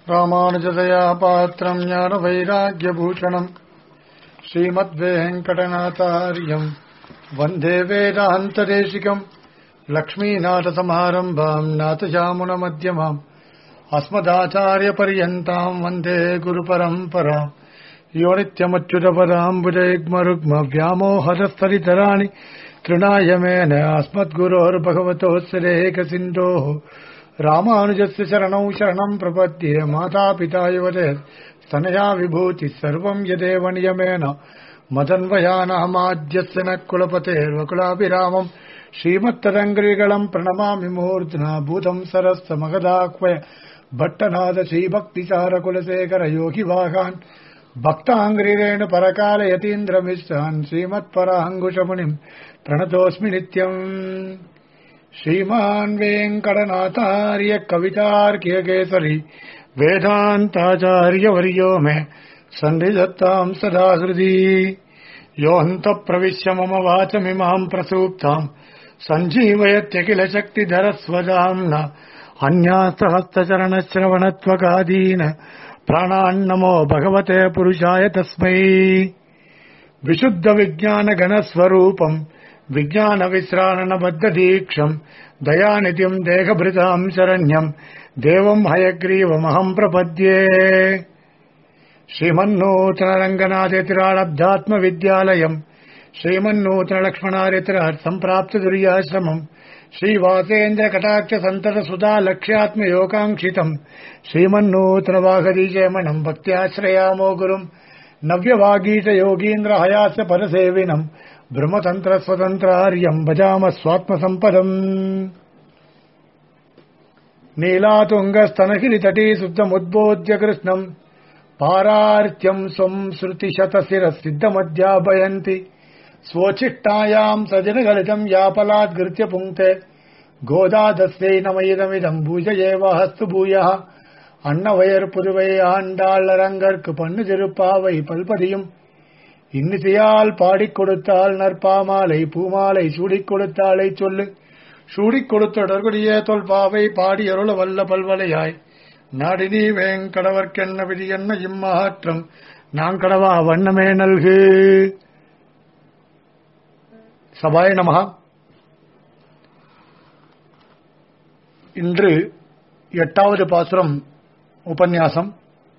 ராமானுஜதயா பாத்திரம் ஞான வைராக்கியபூஷணம் ஸ்ரீமத்வேங்கடநாதாரியம் வந்தே வேதாந்ததேசிகம் லக்ஷ்மீநாதசமாரம்பாம் நாதஜாமுனமத்தியமாம் अस्मदाचार्यपर्यन्ताम् वन्दे गुरुपरम्पराम् यो नित्यमच्युतपदाम्बुजैग्मरुग्म व्यामोहरस्तरितराणि तृणाय मेन अस्मद्गुरोर्भगवतोऽस्यदेकसिन्धोः रामानुजस्य शरणौ शरणम् प्रपद्ये मातापिता युवते स्तनया विभूतिः सर्वम् यदेव नियमेन मदन्वयानामाद्यस्य न कुलपतेर्वकुलाभिरामम् श्रीमत्तदङ्ग्रिगलम् प्रणमामि मूर्ध्ना भूतम् सरस्य मगदाह्वय भट्टनाद श्रीभक्तिचारकुलशेखर योगिवाहान् भक्ताङ्ग्रिरेण परकाल यतीन्द्रमिश्रान् श्रीमत्पराङ्कुशमुनिम् प्रणतोऽस्मि नित्यम् श्रीमान् वेङ्कटनाथार्य कवितार्क्यकेसरी वेदान्ताचार्यवर्यो मे सन्निधत्ताम् सदा हृदि योऽन्तप्रविश्य मम वाचमिमाम् प्रसूप्ताम् सञ्जीवयत्यखिल शक्तिधरस्वदाम्ना अन्यास्तहस्तचरणश्रवणत्वकादीन प्राणान्नमो भगवते पुरुषाय तस्मै विशुद्धविज्ञानगणस्वरूपम् विज्ञानविश्राणनबद्धदीक्षम् दयानिधिम् देहभृताम् शरण्यम् देवम् हयग्रीवमहम् प्रपद्ये श्रीमन्नूतनरङ्गनाथेतिराळब्धात्मविद्यालयम् श्रीमन्नूतनलक्ष्मणारितिरात् सम्प्राप्तदुर्याश्रमम् श्रीवासेन्द्रकटाक्षसन्ततसुधा लक्ष्यात्मयोगाङ्क्षितम् श्रीमन्नूतनवागदीजयमनम् भक्त्याश्रयामो गुरुम् नव्यवागीतयोगीन्द्र हयास्य परसेविनम् ब्रह्मतन्त्रस्वतन्त्रार्यम् भजाम स्वात्मसम्पदम् नीलातुङ्गस्तनगिरितटी शुद्धमुद्बोध्य कृष्णम् पारार्त्यम् स्वम् श्रुतिशतशिरसिद्धमध्यापयन्ति स्वोच्छिष्टायाम् सजनगलितम् यापलाद्गृत्य पुङ्क्ते गोदादस्यै नमयिदमिदम् பூஜையேவ ஹஸ்து பூயः அன்னவயர் புதுவை ஆண்டாளரங்கற்கு பண்ணு திருப்பாவை பல்பதியும் இன்னிசையால் பாடிக் கொடுத்தால் நற்பாமாலை பூமாலை சூடிக் கொடுத்தாளை சொல்லு சூடிக் கொடுத்தொடர்புடைய தொல்பாவை பாடி அருள வல்ல பல்வலையாய் நாடினி வேங்கடவர்க்கென்ன விதி என்ன இம்மாற்றம் நாங்கடவா வண்ணமே நல்கு சபாய நமகா இன்று எட்டாவது பாசுரம் உபன்யாசம்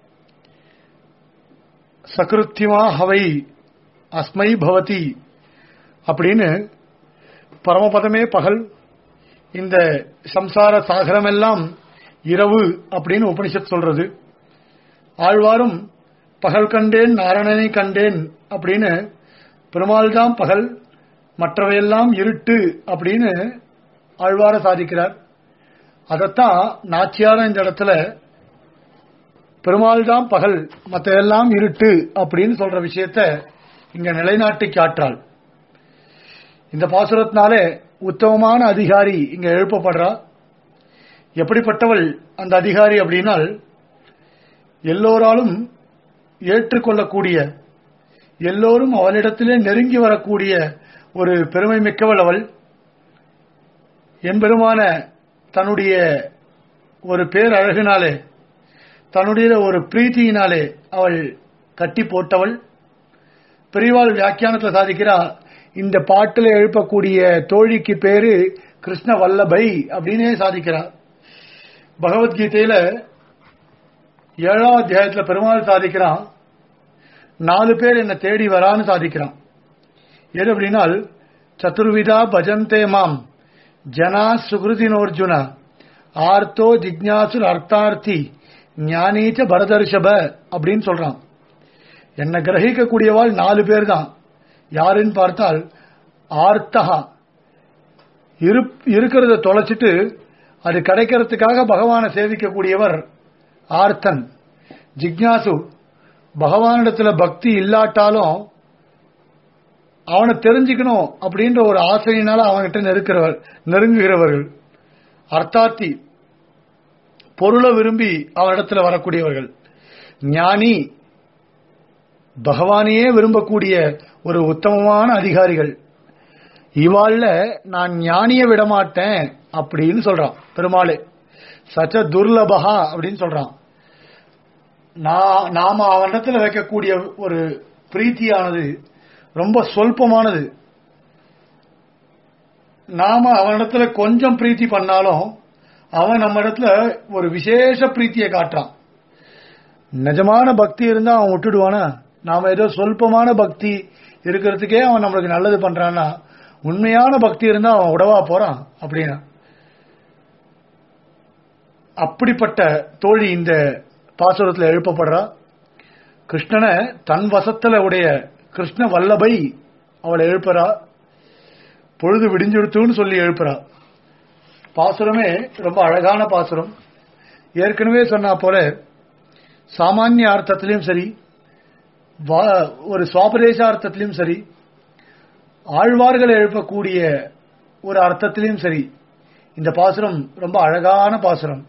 சகிருத்திமா ஹவை அஸ்மை பவதி அப்படின்னு பரமபதமே பகல் இந்த சம்சார சாகரமெல்லாம் இரவு அப்படின்னு உபனிஷத் சொல்றது ஆழ்வாரும் பகல் கண்டேன் நாராயணனை கண்டேன் அப்படின்னு பெருமாள் தான் பகல் மற்றவையெல்லாம் இருட்டு அப்படின்னு ஆழ்வார சாதிக்கிறார் அதைத்தான் நாச்சியார இந்த இடத்துல பெருமாள் தான் பகல் மற்ற எல்லாம் இருட்டு அப்படின்னு சொல்ற விஷயத்த இங்க நிலைநாட்டி காற்றாள் இந்த பாசுரத்தினாலே உத்தமமான அதிகாரி இங்க எழுப்பப்படுறா எப்படிப்பட்டவள் அந்த அதிகாரி அப்படின்னால் எல்லோராலும் ஏற்றுக்கொள்ளக்கூடிய எல்லோரும் அவளிடத்திலே நெருங்கி வரக்கூடிய ஒரு பெருமை மிக்கவள் அவள் என்பெருமான தன்னுடைய ஒரு பேரழகினாலே தன்னுடைய ஒரு பிரீத்தியினாலே அவள் கட்டி போட்டவள் பெரியவாள் வியாக்கியானத்தில் சாதிக்கிறார் இந்த பாட்டில் எழுப்பக்கூடிய தோழிக்கு பேரு கிருஷ்ண வல்லபை அப்படின்னே சாதிக்கிறார் பகவத்கீதையில ஏழாம் அத்தியாயத்துல பெருமாள் சாதிக்கிறான் நாலு பேர் என்ன தேடி வரான்னு சாதிக்கிறான் எது அப்படின்னால் சதுர்விதா பஜந்தே மாம் ஜனா சுகிருதினோர்ஜுன ஆர்த்தோ ஜிக்னாசுர் அர்த்தார்த்தி ஞானீச்ச பரதர்ஷப அப்படின்னு சொல்றான் என்ன கிரகிக்கக்கூடியவாள் நாலு பேர் தான் யாருன்னு பார்த்தால் ஆர்த்தகா இருக்கிறத தொலைச்சிட்டு அது கிடைக்கிறதுக்காக பகவானை சேவிக்கக்கூடியவர் ஆர்த்தன் ஜிக்னாசு பகவானிடத்துல பக்தி இல்லாட்டாலும் அவனை தெரிஞ்சுக்கணும் அப்படின்ற ஒரு ஆசையினால அவன்கிட்ட நெருக்கிறவர் நெருங்குகிறவர்கள் அர்த்தாத்தி பொருளை விரும்பி அவனிடத்துல வரக்கூடியவர்கள் ஞானி பகவானையே விரும்பக்கூடிய ஒரு உத்தமமான அதிகாரிகள் இவாள்ல நான் ஞானிய விடமாட்டேன் அப்படின்னு சொல்றான் பெருமாளே சச்ச துர்லபகா அப்படின்னு சொல்றான் நான் நாம அவனிடத்துல வைக்கக்கூடிய ஒரு பிரீத்தியானது ரொம்ப சொல்பமானது நாம அவனிடத்துல கொஞ்சம் பிரீத்தி பண்ணாலும் அவன் நம்ம இடத்துல ஒரு விசேஷ பிரீத்தியை காட்டுறான் நிஜமான பக்தி இருந்தா அவன் விட்டுடுவானா நாம ஏதோ சொல்பமான பக்தி இருக்கிறதுக்கே அவன் நம்மளுக்கு நல்லது பண்றான்னா உண்மையான பக்தி இருந்தா அவன் உடவா போறான் அப்படின்னா அப்படிப்பட்ட தோழி இந்த பாசுரத்தில் எழுப்பப்படுறா கிருஷ்ணனை தன் வசத்துல உடைய கிருஷ்ண வல்லபை அவளை எழுப்புறா பொழுது விடிஞ்செடுத்துன்னு சொல்லி எழுப்புறா பாசுரமே ரொம்ப அழகான பாசுரம் ஏற்கனவே சொன்னா போல சாமானிய அர்த்தத்திலையும் சரி வா- ஒரு சுவாபதேச அர்த்தத்திலையும் சரி ஆழ்வார்கள் எழுப்பக்கூடிய ஒரு அர்த்தத்திலையும் சரி இந்த பாசுரம் ரொம்ப அழகான பாசுரம்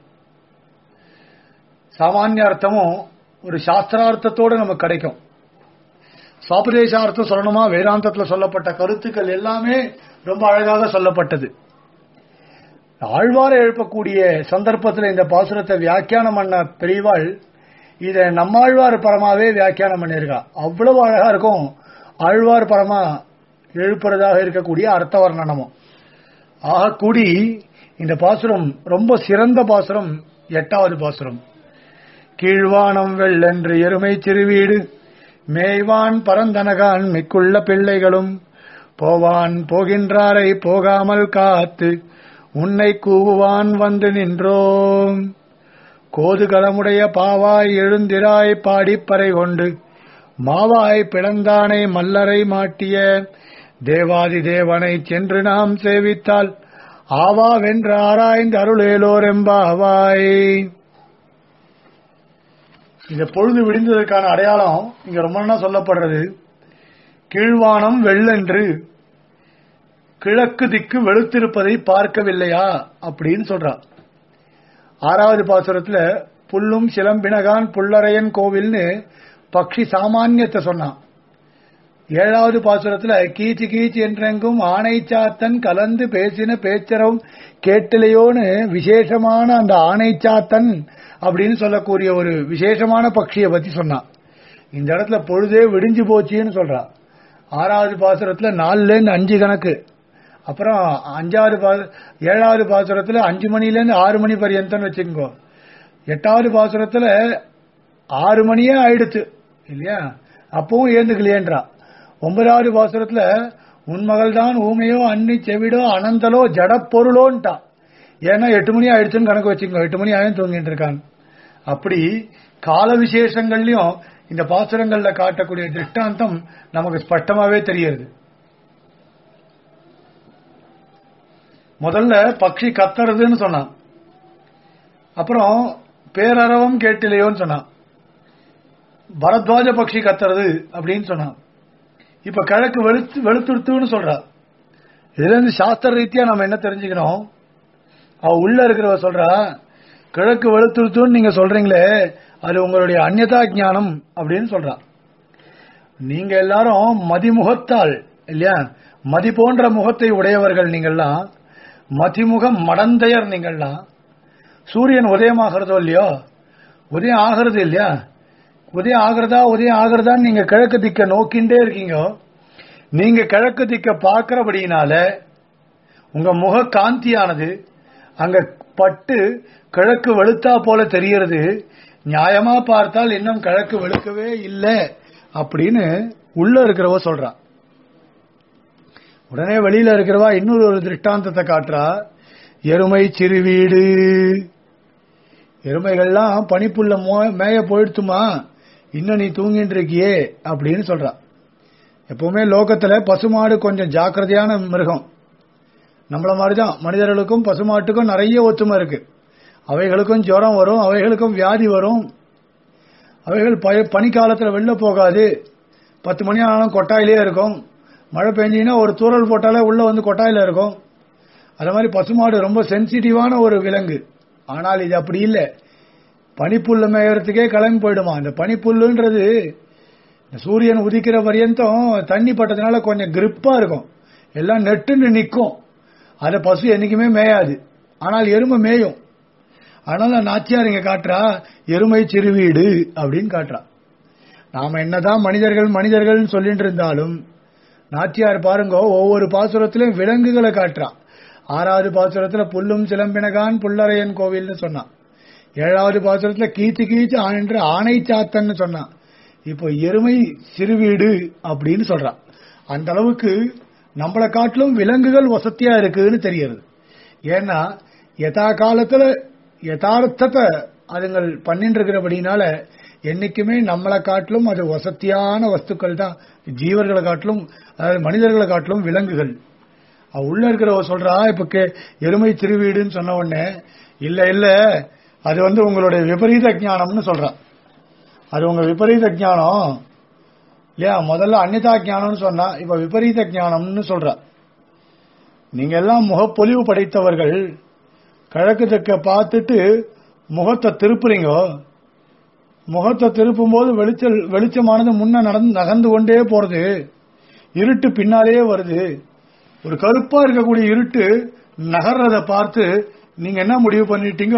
சாமானிய அர்த்தமும் ஒரு சாஸ்திரார்த்தத்தோட நமக்கு கிடைக்கும் சுவாபதேசார்த்தம் சொல்லணுமா வேதாந்தத்துல சொல்லப்பட்ட கருத்துக்கள் எல்லாமே ரொம்ப அழகாக சொல்லப்பட்டது ஆழ்வாரை எழுப்பக்கூடிய சந்தர்ப்பத்தில் இந்த பாசுரத்தை வியாக்கியானம் பண்ண பெரியவாள் இதை நம்மாழ்வார் பரமாவே வியாக்கியானம் பண்ணியிருக்கா அவ்வளவு அழகா இருக்கும் ஆழ்வார் பரமா எழுப்புறதாக இருக்கக்கூடிய அர்த்த வர்ணனமும் ஆக கூடி இந்த பாசுரம் ரொம்ப சிறந்த பாசுரம் எட்டாவது பாசுரம் கீழ்வானம் வெள்ளென்று எருமை சிறுவீடு மேய்வான் பரந்தனகான் மிக்குள்ள பிள்ளைகளும் போவான் போகின்றாரை போகாமல் காத்து உன்னை கூவுவான் வந்து நின்றோம் கோதுகலமுடைய பாவாய் எழுந்திராய் பாடிப்பறை கொண்டு மாவாய் பிளந்தானை மல்லரை மாட்டிய தேவாதி தேவனை சென்று நாம் சேவித்தால் ஆவா வென்று ஆராய்ந்து அருளேலோரெம்பாவாய் இந்த பொழுது விடிந்ததற்கான அடையாளம் இங்க ரொம்ப நாளா சொல்லப்படுறது கீழ்வானம் வெள்ளென்று கிழக்கு திக்கு வெளுத்திருப்பதை பார்க்கவில்லையா அப்படின்னு சொல்றா ஆறாவது பாசுரத்துல புல்லும் சிலம்பினகான் புல்லரையன் கோவில்னு பக்ஷி சாமானியத்தை சொன்னான் ஏழாவது பாசுரத்துல கீச்சு கீச்சு என்றெங்கும் ஆணை சாத்தன் கலந்து பேசின பேச்சரம் கேட்டலையோன்னு விசேஷமான அந்த ஆணை சாத்தன் அப்படின்னு சொல்லக்கூடிய ஒரு விசேஷமான பக்ஷியை பத்தி சொன்னான் இந்த இடத்துல பொழுதே விடிஞ்சு போச்சுன்னு சொல்றா ஆறாவது பாசுரத்துல நாலுல இருந்து அஞ்சு கணக்கு அப்புறம் அஞ்சாவது பா- ஏழாவது பாசுரத்துல அஞ்சு மணில இருந்து ஆறு மணி பரியந்தம் வச்சுக்கோ எட்டாவது பாசுரத்துல ஆறு மணியே ஆயிடுத்து இல்லையா அப்பவும் ஏந்துக்கலையேன்றா ஒன்பதாவது பாசுரத்துல உன் மகள்தான் ஊமையோ அன்னி செவிடோ அனந்தலோ ஜடப்பொருளோன்ட்டா ஏன்னா எட்டு மணி ஆயிடுச்சுன்னு கணக்கு வச்சுக்கோ எட்டு மணி ஆயும் தூங்கிட்டு இருக்கான் அப்படி கால விசேஷங்கள்லயும் இந்த பாசுரங்கள்ல காட்டக்கூடிய திருஷ்டாந்தம் நமக்கு ஸ்பஷ்டமாவே தெரியுது முதல்ல பக்ஷி கத்துறதுன்னு சொன்னான் அப்புறம் பேரறவம் கேட்டிலையோன்னு சொன்னான் பரத்வாஜ பக்ஷி கத்துறது அப்படின்னு சொன்னான் இப்ப கிழக்கு வெளுத்து வெளுத்துடுத்துன்னு சொல்றா இதுல இருந்து சாஸ்திர ரீதியா நம்ம என்ன தெரிஞ்சுக்கிறோம் அவ உள்ள இருக்கிறவ சொல்றா கிழக்கு வெளுத்துடுத்துன்னு நீங்க சொல்றீங்களே அது உங்களுடைய அந்நதா ஞானம் அப்படின்னு சொல்றா நீங்க எல்லாரும் மதிமுகத்தால் இல்லையா மதி போன்ற முகத்தை உடையவர்கள் நீங்கள்லாம் மதிமுகம் மடந்தையர் நீங்கள்லாம் சூரியன் உதயமாகிறதோ இல்லையோ உதயம் ஆகிறது இல்லையா உதயம் ஆகிறதா உதயம் ஆகிறதான்னு நீங்க கிழக்கு திக்க நோக்கிண்டே இருக்கீங்க நீங்க கிழக்கு திக்க பார்க்கிறபடியினால உங்க முக காந்தியானது அங்க பட்டு கிழக்கு வெளுத்தா போல தெரியறது நியாயமா பார்த்தால் இன்னும் கிழக்கு வெளுக்கவே இல்லை அப்படின்னு உள்ள இருக்கிறவ சொல்றா உடனே வெளியில இருக்கிறவா இன்னொரு ஒரு திருஷ்டாந்தத்தை காட்டுறா எருமை சிறுவீடு எருமைகள்லாம் பனிப்புள்ள மோ- மேய போயிடுத்துமா இன்னும் நீ தூங்கிட்டு இருக்கியே அப்படின்னு சொல்றா எப்பவுமே லோகத்துல பசுமாடு கொஞ்சம் ஜாக்கிரதையான மிருகம் நம்மள மாதிரிதான் மனிதர்களுக்கும் பசுமாட்டுக்கும் நிறைய ஒத்துமை இருக்கு அவைகளுக்கும் ஜுரம் வரும் அவைகளுக்கும் வியாதி வரும் அவைகள் பய- பனிக்காலத்துல வெளில போகாது பத்து மணி ஆனாலும் கொட்டாயிலே இருக்கும் மழை பெஞ்சினா ஒரு தூறல் போட்டாலே உள்ள வந்து கொட்டாயில இருக்கும் அது மாதிரி பசுமாடு ரொம்ப சென்சிட்டிவான ஒரு விலங்கு ஆனால் இது அப்படி இல்லை பனிப்புல்ல மேயறதுக்கே கிளம்பி போயிடுமா இந்த பனிப்புல்லுன்றது இந்த சூரியன் உதிக்கிற பரியந்தம் தண்ணி பட்டதுனால கொஞ்சம் கிரிப்பா இருக்கும் எல்லாம் நெட்டுன்னு நிற்கும் அதை பசு என்னைக்குமே மேயாது ஆனால் எருமை மேயும் அதனால நாச்சியார் இங்க காட்டுறா எருமை சிறுவீடு அப்படின்னு காட்டுறா நாம என்னதான் மனிதர்கள் மனிதர்கள் சொல்லிட்டு இருந்தாலும் நாச்சியார் பாருங்க ஒவ்வொரு பாசுரத்திலும் விலங்குகளை காட்டுறான் ஆறாவது பாசுரத்துல புல்லும் சிலம்பினகான் புல்லரையன் கோவில்னு சொன்னான் ஏழாவது பாசுரத்துல கீச்சு கீச்சு ஆனென்று ஆணை சாத்தன்னு சொன்னான் இப்போ எருமை சிறுவீடு அப்படின்னு சொல்றான் அந்த அளவுக்கு நம்மளை காட்டிலும் விலங்குகள் வசதியா இருக்குன்னு தெரியுது ஏன்னா யதா காலத்துல யதார்த்தத்தை அதுங்கள் பண்ணிட்டு இருக்கிறபடினால என்னைக்குமே நம்மளை காட்டிலும் அது வசதியான வஸ்துக்கள் தான் ஜீவர்களை காட்டிலும் அதாவது மனிதர்களை காட்டிலும் விலங்குகள் அவ உள்ள இருக்கிறவ சொல்றா இப்ப கே- எருமை திருவீடுன்னு சொன்ன உடனே இல்ல இல்ல அது வந்து உங்களுடைய விபரீத ஞானம்னு சொல்றா அது உங்க விபரீத ஞானம் இல்லையா முதல்ல அன்னிதா ஞானம்னு சொன்னா இப்ப விபரீத ஞானம்னு சொல்றா நீங்க எல்லாம் முகப்பொலிவு படைத்தவர்கள் கிழக்கு தெற்க பார்த்துட்டு முகத்தை திருப்புறீங்க முகத்தை திருப்பும் போது வெளிச்சல் வெளிச்சமானது முன்ன நடந்து நகர்ந்து கொண்டே போறது இருட்டு பின்னாலேயே வருது ஒரு கருப்பா இருக்கக்கூடிய இருட்டு நகர்றத பார்த்து நீங்க என்ன முடிவு பண்ணிட்டீங்க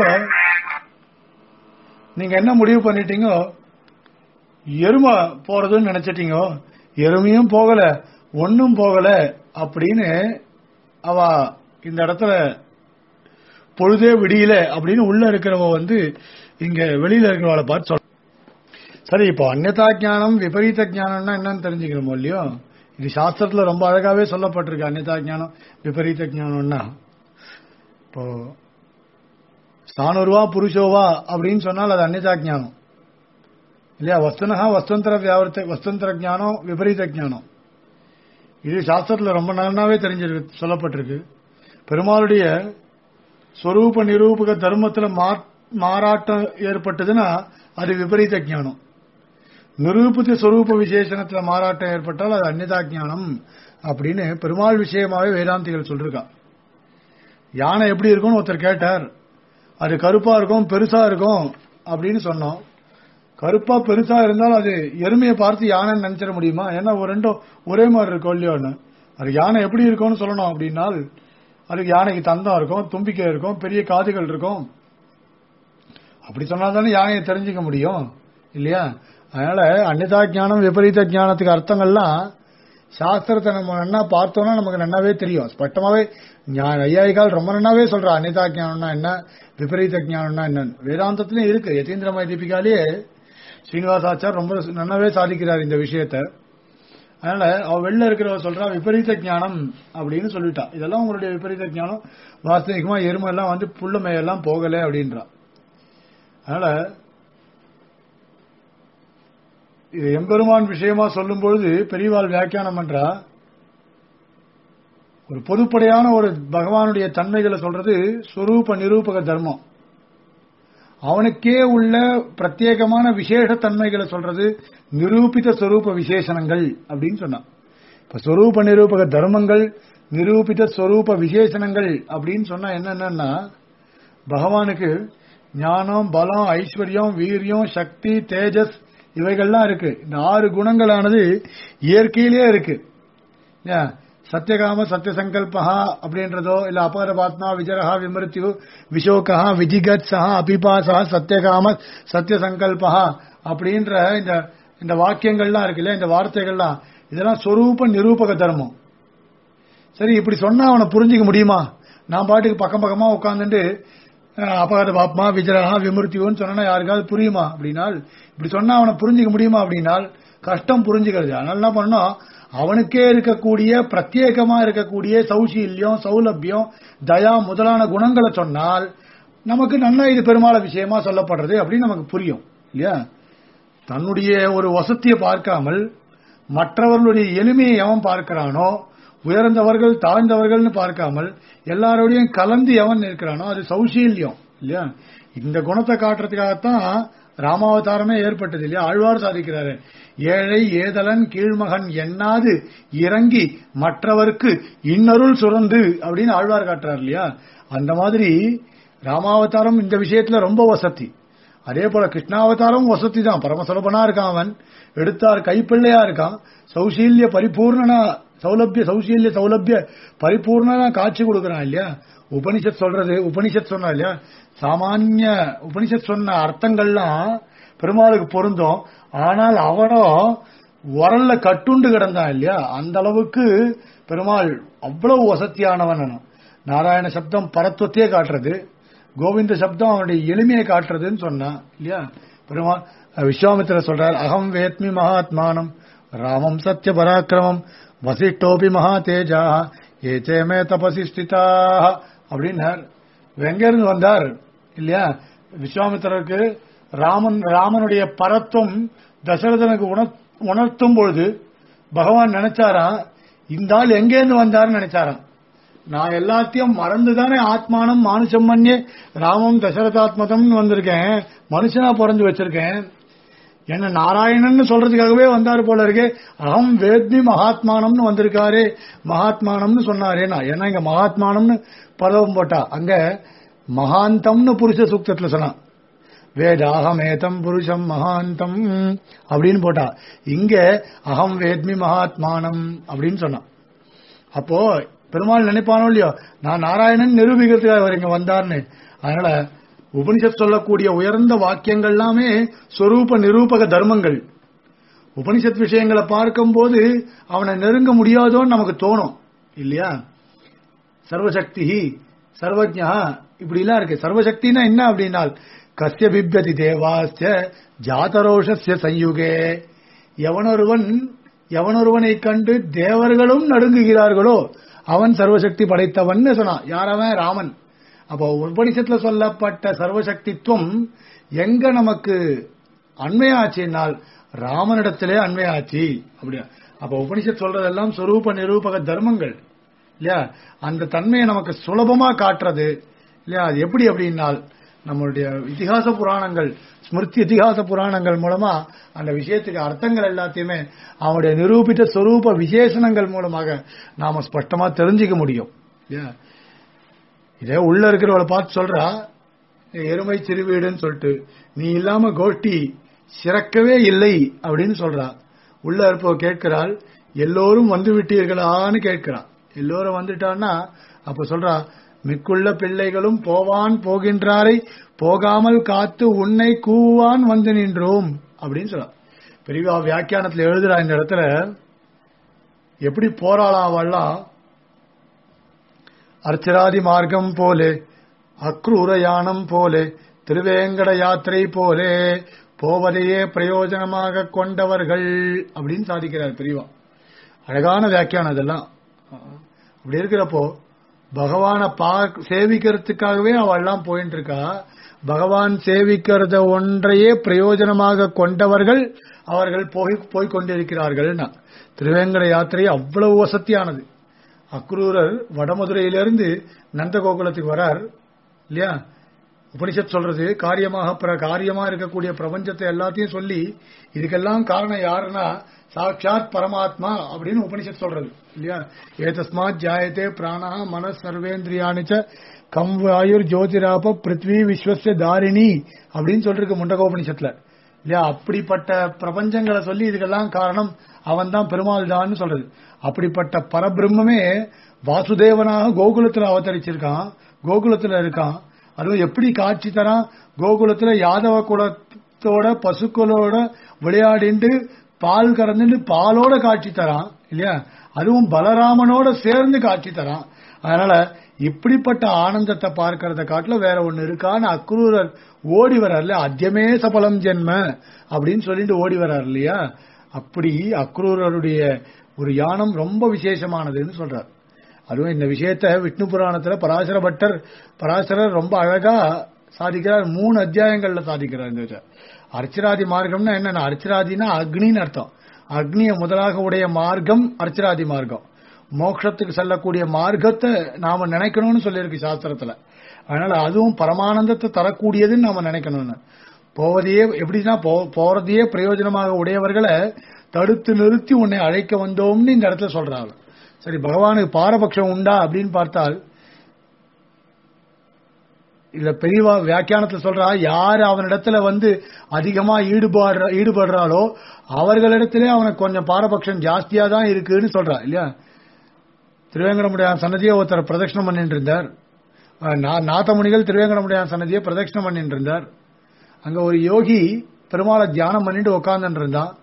நீங்க என்ன முடிவு பண்ணிட்டீங்க எருமை போறதுன்னு நினைச்சிட்டீங்க எருமையும் போகல ஒன்னும் போகல அப்படின்னு அவ இந்த இடத்துல பொழுதே விடியல அப்படின்னு உள்ள இருக்கிறவ வந்து இங்க வெளியில இருக்கிறவளை பார்த்து சொல்ல சரி இப்போ அந்நதா ஞானம் விபரீத ஞானம்னா என்னன்னு தெரிஞ்சுக்கிறோமோ இல்லையோ இது சாஸ்திரத்துல ரொம்ப அழகாவே சொல்லப்பட்டிருக்கு அந்நதா ஞானம் விபரீத ஞானம்னா இப்போ ஸ்தானுருவா புருஷோவா அப்படின்னு சொன்னால் அது அந்நதா ஞானம் இல்லையா வஸ்துனகா வஸ்துந்தர வியாவர்த்த வஸ்துந்தர ஞானம் விபரீத ஞானம் இது சாஸ்திரத்துல ரொம்ப நல்லாவே தெரிஞ்சிருக்கு சொல்லப்பட்டிருக்கு பெருமாளுடைய ஸ்வரூப நிரூபக தர்மத்துல மா- மாறாட்டம் ஏற்பட்டதுன்னா அது விபரீத ஞானம் நிரூபித்த ஸ்வரூப விசேஷணத்துல மாறாட்டம் ஏற்பட்டால் அது அந்நிதா ஞானம் அப்படின்னு பெருமாள் விஷயமாவே வேதாந்திகள் சொல்லிருக்கா யானை எப்படி இருக்கும்னு ஒருத்தர் கேட்டார் அது கருப்பா இருக்கும் பெருசா இருக்கும் அப்படின்னு சொன்னோம் கருப்பா பெருசா இருந்தால் அது எருமையை பார்த்து யானைன்னு நினைச்சிட முடியுமா ஏன்னா ஒரு ரெண்டும் ஒரே மாதிரி இருக்கும் இல்லையோன்னு அது யானை எப்படி இருக்கும்னு சொல்லணும் அப்படின்னால் அதுக்கு யானைக்கு தந்தம் இருக்கும் தும்பிக்கை இருக்கும் பெரிய காதுகள் இருக்கும் அப்படி சொன்னா தானே யானையை தெரிஞ்சுக்க முடியும் இல்லையா அதனால அன்னிதா ஞானம் விபரீத ஞானத்துக்கு அர்த்தங்கள்லாம் சாஸ்திரத்தை நம்ம நன்னா பார்த்தோம்னா நமக்கு நன்னாவே தெரியும் ஸ்பஷ்டமாவே ஞா- ஐயாயிகால் ரொம்ப நன்னாவே சொல்றா அன்னிதா ஞானம்னா என்ன விபரீத ஞானம்னா என்னன்னு வேதாந்தத்திலும் இருக்கு யதீந்திரமய தீபிகாலேயே ஸ்ரீனிவாசாச்சார் ரொம்ப நன்னாவே சாதிக்கிறார் இந்த விஷயத்தை அதனால அவ வெளில இருக்கிறவ சொல்றா விபரீத ஞானம் அப்படின்னு சொல்லிட்டா இதெல்லாம் உங்களுடைய விபரீத ஞானம் வாஸ்தவிகமா எருமை எல்லாம் வந்து புல்ல மேயெல்லாம் போகல அப்படின்றா அதனால இது எம்பெருமான் விஷயமா சொல்லும் பொழுது பெரியவாள் வியாக்கியானம் பண்றா ஒரு பொதுப்படையான ஒரு பகவானுடைய தன்மைகளை சொல்றது சொரூப நிரூபக தர்மம் அவனுக்கே உள்ள பிரத்யேகமான விசேஷ தன்மைகளை சொல்றது நிரூபித சொரூப விசேஷணங்கள் அப்படின்னு சொன்னான் இப்ப சொரூப நிரூபக தர்மங்கள் நிரூபித சொரூப விசேஷணங்கள் அப்படின்னு சொன்னா என்னென்னா பகவானுக்கு ஞானம் பலம் ஐஸ்வர்யம் வீரியம் சக்தி தேஜஸ் இவைகள்லாம் இருக்கு இந்த ஆறு குணங்களானது இயற்கையிலே இருக்கு ஏன், சத்தியகாம சத்திய சங்கல்பா அப்படின்றதோ இல்ல அபாரபாத்மா விஜரஹா விமிருத்யு விஷோகா விஜிகத்ஸா அபிபாசா சத்தியகாம சத்திய சங்கல்பா அப்படின்ற இந்த இந்த வாக்கியங்கள்லாம் இருக்குல்ல இந்த வார்த்தைகள்லாம் இதெல்லாம் சொரூப நிரூபக தர்மம் சரி இப்படி சொன்னா அவனை புரிஞ்சுக்க முடியுமா நான் பாட்டுக்கு பக்கம் பக்கமா உட்காந்துட்டு அபகாத பாப்மா விஜரஹா விமுர்த்தியோன்னு சொன்னா யாருக்காவது புரியுமா அப்படின்னால் இப்படி சொன்னா அவனை புரிஞ்சுக்க முடியுமா அப்படின்னால் கஷ்டம் புரிஞ்சுக்கிறது அதனால என்ன பண்ணணும் அவனுக்கே இருக்கக்கூடிய பிரத்யேகமா இருக்கக்கூடிய சௌசீல்யம் சௌலபியம் தயா முதலான குணங்களை சொன்னால் நமக்கு நன்னா இது பெருமாள விஷயமா சொல்லப்படுறது அப்படின்னு நமக்கு புரியும் இல்லையா தன்னுடைய ஒரு வசதியை பார்க்காமல் மற்றவர்களுடைய எளிமையை எவன் பார்க்கிறானோ உயர்ந்தவர்கள் தாழ்ந்தவர்கள்னு பார்க்காமல் எல்லாரோடையும் கலந்து எவன் இருக்கிறானோ அது சௌசீல்யம் இல்லையா இந்த குணத்தை காட்டுறதுக்காகத்தான் ராமாவதாரமே ஏற்பட்டது இல்லையா ஆழ்வார் சாதிக்கிறாரு ஏழை ஏதலன் கீழ்மகன் எண்ணாது இறங்கி மற்றவர்க்கு இன்னருள் சுரந்து அப்படின்னு ஆழ்வார் காட்டுறார் இல்லையா அந்த மாதிரி ராமாவதாரம் இந்த விஷயத்துல ரொம்ப வசதி அதே போல கிருஷ்ணாவதாரம் வசதி தான் பரமசுலபனா இருக்கான் அவன் எடுத்தார் கைப்பிள்ளையா இருக்கான் சௌசீல்ய பரிபூர்ணனா சௌலபிய சௌசீல்ய சௌலபிய பரிபூர்ணனா காட்சி கொடுக்கறான் இல்லையா உபனிஷத் சொல்றது உபனிஷத் சொன்னா இல்லையா சாமானிய உபனிஷத் சொன்ன அர்த்தங்கள்லாம் பெருமாளுக்கு பொருந்தும் ஆனால் அவனோ உரல்ல கட்டுண்டு கிடந்தான் இல்லையா அந்த அளவுக்கு பெருமாள் அவ்வளவு வசதியானவன் நாராயண சப்தம் பரத்துவத்தையே காட்டுறது கோவிந்த சப்தம் அவனுடைய எளிமையை காட்டுறதுன்னு சொன்னான் இல்லையா பெருமாள் விஸ்வாமித்திர சொல்றார் அகம் வேத்மி மகாத்மானம் ராமம் சத்ய பராக்கிரமம் வசிஷ்டோபி மகா தேஜா ஏச்சேமே தபசி ஸ்திதாக அப்படின்னார் எங்க இருந்து வந்தார் இல்லையா விஸ்வாமித்திரருக்கு ராமன் ராமனுடைய பரத்துவம் தசரதனுக்கு உணர்- உணர்த்தும் பொழுது பகவான் நினைச்சாராம் இந்த ஆள் எங்கேருந்து வந்தாருன்னு நினைச்சாராம் நான் எல்லாத்தையும் மறந்துதானே ஆத்மானம் மானுஷம் மன்யே ராமம் தசரதாத்மதம்னு வந்திருக்கேன் மனுஷனா பிறந்து வச்சிருக்கேன் என்ன நாராயணன் சொல்றதுக்காகவே வந்தாரு போல இருக்கே அகம் வேத்மி மகாத்மானம்னு வந்திருக்காரு மகாத்மானம்னு சொன்னாரே நான் ஏன்னா இங்க மகாத்மானம்னு பதவம் போட்டா அங்க மகாந்தம்னு புருஷ சூக்தத்துல சொன்னான் வேதாகமேதம் புருஷம் மகாந்தம் அப்படின்னு போட்டா இங்க அகம் வேத்மி மகாத்மானம் அப்படின்னு சொன்னான் அப்போ பெருமாள் நினைப்பானோ இல்லையோ நான் நாராயணன் நிரூபிக்கிறதுக்காக அவர் இங்க வந்தார்னு அதனால உபனிஷத் சொல்லக்கூடிய உயர்ந்த வாக்கியங்கள் எல்லாமே சொரூப நிரூபக தர்மங்கள் உபனிஷத் விஷயங்களை பார்க்கும்போது அவனை நெருங்க முடியாதோன்னு நமக்கு தோணும் இல்லையா சர்வசக்தி சர்வஜா இப்படி எல்லாம் இருக்கு சர்வசக்தினா என்ன அப்படின்னால் கஸ்ய பிப்யதி தேவாஸ்ய ஜாதரோஷஸ்ய சயுகே எவனொருவன் எவனொருவனை கண்டு தேவர்களும் நடுங்குகிறார்களோ அவன் சர்வசக்தி படைத்தவன் சொன்னான் யாரவன் ராமன் அப்போ உபனிஷத்துல சொல்லப்பட்ட சர்வசக்தித்துவம் எங்க நமக்கு அண்மையாச்சுனால் ராமனிடத்திலே அண்மையாச்சு அப்படியா அப்ப உபனிஷத் சொல்றதெல்லாம் சொரூப நிரூபக தர்மங்கள் இல்லையா அந்த தன்மையை நமக்கு சுலபமா காட்டுறது இல்லையா அது எப்படி அப்படின்னால் நம்மளுடைய இதிகாச புராணங்கள் ஸ்மிருதி இதிகாச புராணங்கள் மூலமா அந்த விஷயத்துக்கு அர்த்தங்கள் எல்லாத்தையுமே அவனுடைய நிரூபித்த சொரூப விசேஷணங்கள் மூலமாக நாம ஸ்பஷ்டமா தெரிஞ்சுக்க முடியும் இல்லையா இதே உள்ள இருக்கிறவளை பார்த்து சொல்றா எருமை சிறுவீடுன்னு சொல்லிட்டு நீ இல்லாம கோஷ்டி சிறக்கவே இல்லை அப்படின்னு சொல்றா உள்ள இருப்பவ கேட்கிறாள் எல்லோரும் வந்து விட்டீர்களான்னு கேட்கிறா எல்லோரும் வந்துட்டான்னா அப்ப சொல்றா மிக்குள்ள பிள்ளைகளும் போவான் போகின்றாரை போகாமல் காத்து உன்னை கூவான் வந்து நின்றோம் அப்படின்னு சொல்றா பெரியவா வியாக்கியானத்துல எழுதுறா இந்த இடத்துல எப்படி போராளா அவள்லாம் அர்ச்சராதி மார்க்கம் போலே அக்ரூர யானம் போலே திருவேங்கட யாத்திரை போலே போவதையே பிரயோஜனமாக கொண்டவர்கள் அப்படின்னு சாதிக்கிறார் பெரியவா அழகான வியாக்கியானம் இதெல்லாம் அப்படி இருக்கிறப்போ பகவானை பார்க்க சேவிக்கிறதுக்காகவே அவள்லாம் போயிட்டு இருக்கா பகவான் சேவிக்கிறத ஒன்றையே பிரயோஜனமாக கொண்டவர்கள் அவர்கள் போய் போய் கொண்டிருக்கிறார்கள்னா திருவேங்கட யாத்திரை அவ்வளவு வசதியானது அக்ரூரர் வடமதுரையிலிருந்து நந்தகோகுலத்துக்கு வரார் இல்லையா உபனிஷத் சொல்றது காரியமாக பிர காரியமா இருக்கக்கூடிய பிரபஞ்சத்தை எல்லாத்தையும் சொல்லி இதுக்கெல்லாம் காரணம் யாருன்னா சாட்சாத் பரமாத்மா அப்படின்னு உபனிஷத் சொல்றது இல்லையா ஏதஸ்மாத் ஜாயத்தே பிராணா மனஸ் சர்வேந்திரியானிச்ச கம் வாயுர் ஜோதிராப பிருத்வி விஸ்வச தாரிணி அப்படின்னு சொல்லிருக்கு முண்டகோபனிஷத்துல இல்லையா அப்படிப்பட்ட பிரபஞ்சங்களை சொல்லி இதுக்கெல்லாம் காரணம் அவன் தான் பெருமாள் தான் சொல்றது அப்படிப்பட்ட பரபிரம்மே வாசுதேவனாக கோகுலத்துல அவதரிச்சிருக்கான் கோகுலத்துல இருக்கான் அதுவும் எப்படி காட்சி தரான் கோகுலத்துல யாதவ குலத்தோட பசுக்களோட விளையாடிண்டு பால் கறந்துட்டு பாலோட காட்சி தரான் இல்லையா அதுவும் பலராமனோட சேர்ந்து காட்சி தரான் அதனால இப்படிப்பட்ட ஆனந்தத்தை பார்க்கறத காட்டுல வேற ஒண்ணு இருக்கான்னு அக்ரூரர் ஓடி வர்றார்ல அத்தியமே சபலம் ஜென்ம அப்படின்னு சொல்லிட்டு ஓடி வர்றார் இல்லையா அப்படி அக்ரூரருடைய ஒரு யானம் ரொம்ப விசேஷமானதுன்னு சொல்றார் அதுவும் இந்த விஷயத்த விஷ்ணு புராணத்துல பராசர பட்டர் பராசரர் ரொம்ப அழகா சாதிக்கிறார் மூணு அத்தியாயங்கள்ல சாதிக்கிறார் இந்த விஷயம். அர்ச்சராதி மார்க்கம்னா என்னன்னா அர்ச்சராதினா அக்னின்னு அர்த்தம் அக்னிய முதலாக உடைய மார்க்கம் அர்ச்சராதி மார்க்கம் மோட்சத்துக்கு செல்லக்கூடிய மார்க்கத்தை நாம நினைக்கணும்னு சொல்லியிருக்கு சாஸ்திரத்துல அதனால அதுவும் பரமானந்தத்தை தரக்கூடியதுன்னு நாம நினைக்கணும்னு போவதையே எப்படின்னா போ- போறதையே பிரயோஜனமாக உடையவர்களை தடுத்து நிறுத்தி உன்னை அழைக்க வந்தோம்னு இந்த இடத்துல சொல்றாங்க சரி பகவானுக்கு பாரபட்சம் உண்டா அப்படின்னு பார்த்தால் இல்ல பெரியவா வியாக்கியானத்துல சொல்றா யார் அவனிடத்துல வந்து அதிகமா ஈடுபாடுற ஈடுபடுறாளோ அவர்களிடத்திலே அவனுக்கு கொஞ்சம் பாரபட்சம் ஜாஸ்தியா தான் இருக்குன்னு சொல்றா இல்லையா திருவேங்கடமுடியான் சன்னதியை ஒருத்தர் பிரதட்சணம் பண்ணிட்டு இருந்தார் அஹ் நா- நாதமுனிகள் திருவேங்கடமுடியான் சன்னதியை பிரதட்சணம் பண்ணிட்டு இருந்தார் அங்க ஒரு யோகி பெருமாளை தியானம் பண்ணிட்டு உட்கார்ந்துட்டு இருந்தான்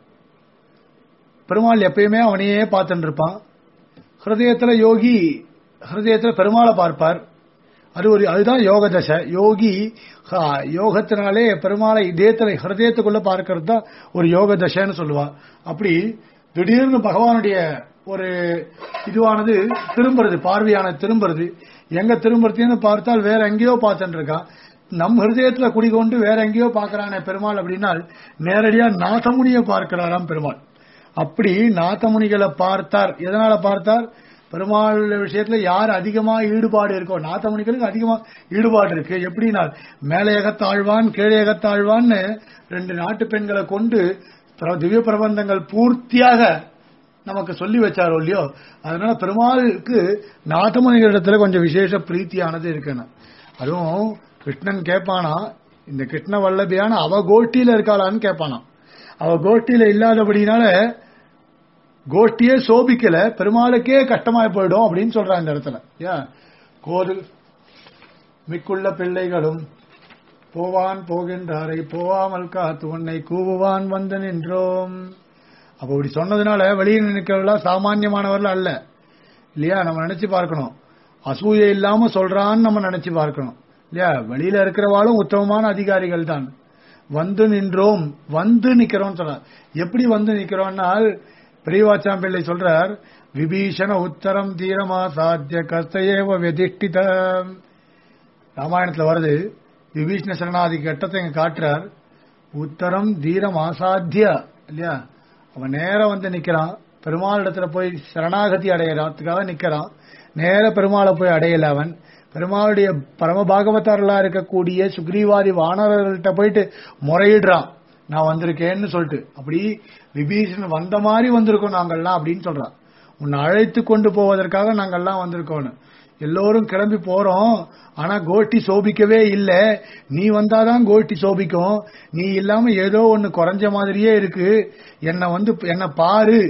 பெருமாள் எப்பயுமே அவனையே பார்த்துட்டு இருப்பான் ஹிருதயத்துல யோகி ஹிருதயத்துல பெருமாளை பார்ப்பார் அது ஒரு அதுதான் யோக தசை யோகி ஹா, யோகத்தினாலே பெருமாளை இதயத்துல ஹிருதயத்துக்குள்ள பார்க்கறது தான் ஒரு யோக தசைன்னு சொல்லுவா அப்படி திடீர்னு பகவானுடைய ஒரு இதுவானது திரும்புறது பார்வையானது திரும்புறது எங்க திரும்புறதுன்னு பார்த்தால் வேற எங்கேயோ பார்த்துட்டு இருக்கான் நம் ஹிருதயத்துல குடிகொண்டு வேற எங்கேயோ பார்க்கறானே பெருமாள் அப்படின்னா நேரடியா நாதமுனியை பார்க்கிறாராம் பெருமாள் அப்படி நாதமுனிகளை பார்த்தார் எதனால பார்த்தார் பெருமாள் விஷயத்துல யார் அதிகமா ஈடுபாடு இருக்கோ நாதமுனிகளுக்கு அதிகமா ஈடுபாடு இருக்கு எப்படின்னா மேலையகத்தாழ்வான் கீழையகத்தாழ்வான்னு ரெண்டு நாட்டு பெண்களை கொண்டு பிர- திவ்ய பிரபந்தங்கள் பூர்த்தியாக நமக்கு சொல்லி வச்சாரோ இல்லையோ அதனால பெருமாளுக்கு நாதமுனிகளிடத்துல கொஞ்சம் விசேஷ பிரீத்தியானது இருக்குன்னு அதுவும் கிருஷ்ணன் கேட்பானா இந்த கிருஷ்ண வல்லபியான அவ கோஷ்டியில இருக்காளான்னு கேட்பானா அவ கோஷ்டியில இல்லாதபடினால கோஷ்டியே சோபிக்கல பெருமாளுக்கே கஷ்டமாய் போயிடும் அப்படின்னு சொல்றான் இந்த இடத்துல ஏன் கோது மிக்குள்ள பிள்ளைகளும் போவான் போகின்றாரை போவாமல் காத்து உன்னை கூவுவான் வந்து நின்றோம் அப்ப இப்படி சொன்னதுனால வெளியில் நிற்கிறவர்களா சாமானியமானவர்கள் அல்ல இல்லையா நம்ம நினைச்சு பார்க்கணும் அசூயை இல்லாம சொல்றான்னு நம்ம நினைச்சு பார்க்கணும் இல்லையா வெளியில இருக்கிறவாளும் உத்தமமான அதிகாரிகள் தான் வந்து நின்றோம் வந்து நிக்கிறோம் சொல்றார் எப்படி வந்து நிக்கிறோம்னால் பெரியவாச்சாம் பிள்ளை சொல்றார் விபீஷண உத்தரம் தீரமா சாத்திய கர்த்தையேவ வெதிஷ்டித ராமாயணத்துல வருது விபீஷண சரணாதி கட்டத்தை இங்க காட்டுறார் உத்தரம் தீரம் ஆசாத்திய இல்லையா அவன் நேரா வந்து நிக்கிறான் பெருமாள் இடத்துல போய் சரணாகதி அடையறதுக்காக நிக்கிறான் நேர பெருமாளை போய் அடையல அவன் பெருமாளுடைய பரம பாகவதாரலா இருக்கக்கூடிய சுக்ரீவாதி வானரர்கள்ட்ட போயிட்டு முறையிடுறான் நான் வந்திருக்கேன்னு சொல்லிட்டு அப்படி விபீஷணன் வந்த மாதிரி வந்திருக்கோம் நாங்கள்லாம் அப்படின்னு சொல்றான் உன்னை அழைத்து கொண்டு போவதற்காக நாங்கள்லாம் வந்திருக்கோன்னு எல்லோரும் கிளம்பி போறோம் ஆனா கோஷ்டி சோபிக்கவே இல்ல நீ வந்தாதான் கோஷ்டி சோபிக்கும் நீ இல்லாம ஏதோ ஒண்ணு குறைஞ்ச மாதிரியே இருக்கு என்ன வந்து என்ன பாரு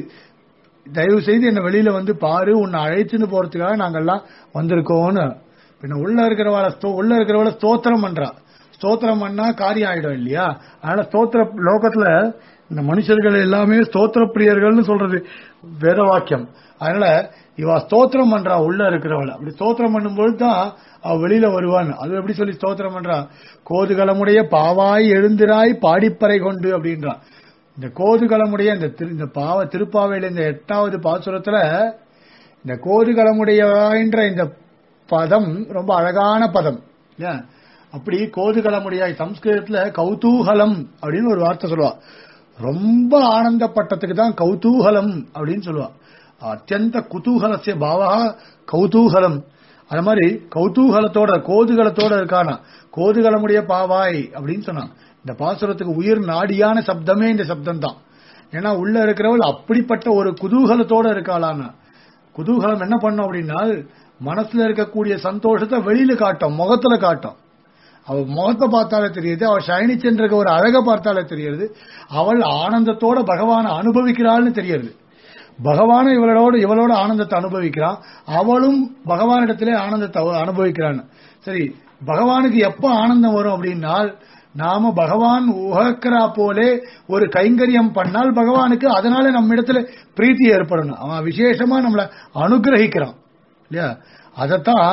தயவு செய்து என்ன வெளியில வந்து பாரு உன்னை அழைத்துன்னு போறதுக்காக நாங்கெல்லாம் வந்திருக்கோம்னு பின்ன உள்ள இருக்கிறவள உள்ள இருக்கிறவள ஸ்தோத்திரம் பண்றா ஸ்தோத்திரம் பண்ணா காரியம் ஆயிடும் இல்லையா அதனால ஸ்தோத்திர லோகத்துல இந்த மனுஷர்கள் எல்லாமே ஸ்தோத்திர பிரியர்கள்னு சொல்றது வேத வாக்கியம் அதனால இவ ஸ்தோத்திரம் பண்றா உள்ள இருக்கிறவள அப்படி ஸ்தோத்திரம் பண்ணும்போது தான் அவ வெளியில வருவான்னு அது எப்படி சொல்லி ஸ்தோத்திரம் பண்றா கோதுகலமுடைய பாவாய் எழுந்திராய் பாடிப்பறை கொண்டு அப்படின்றா இந்த கோதுகலமுடைய இந்த திரு- இந்த பாவ திருப்பாவையில இந்த எட்டாவது பாசுரத்துல இந்த கோதுகலமுடையன்ற இந்த பதம் ரொம்ப அழகான பதம் இல்லையா அப்படி கோதுகலமுடையாய் சம்ஸ்கிருதத்துல கௌதூகலம் அப்படின்னு ஒரு வார்த்தை சொல்லுவா ரொம்ப ஆனந்தப்பட்டதுக்கு தான் கௌதூகலம் அப்படின்னு சொல்லுவா அத்தியந்த குதூகலசிய பாவா கௌதூகலம் அது மாதிரி கௌதூகலத்தோட கோதுகலத்தோட இருக்கானா கோதுகலமுடைய பாவாய் அப்படின்னு சொன்னான் இந்த பாசுரத்துக்கு உயிர் நாடியான சப்தமே இந்த சப்தம் தான் ஏன்னா உள்ள இருக்கிறவள் அப்படிப்பட்ட ஒரு குதூகலத்தோட இருக்காளான்னா குதூகலம் என்ன பண்ணும் அப்படின்னா மனசுல இருக்கக்கூடிய சந்தோஷத்தை வெளியில காட்டும் முகத்துல காட்டும் அவ முகத்தை பார்த்தாலே தெரியுது அவள் ஷைனிச்சென்ற ஒரு அழகை பார்த்தாலே தெரியுது அவள் ஆனந்தத்தோட பகவானை அனுபவிக்கிறாள்னு தெரியுது பகவானும் இவளோட இவளோட ஆனந்தத்தை அனுபவிக்கிறான் அவளும் பகவானிடத்திலே ஆனந்தத்தை அவ அனுபவிக்கிறான்னு சரி பகவானுக்கு எப்ப ஆனந்தம் வரும் அப்படின்னால் நாம பகவான் உகக்கிறா போலே ஒரு கைங்கரியம் பண்ணால் பகவானுக்கு அதனால நம்ம இடத்துல பிரீத்தி ஏற்படணும் அவன் விசேஷமா நம்மளை அனுகிரகிக்கிறான் இல்லையா அதத்தான்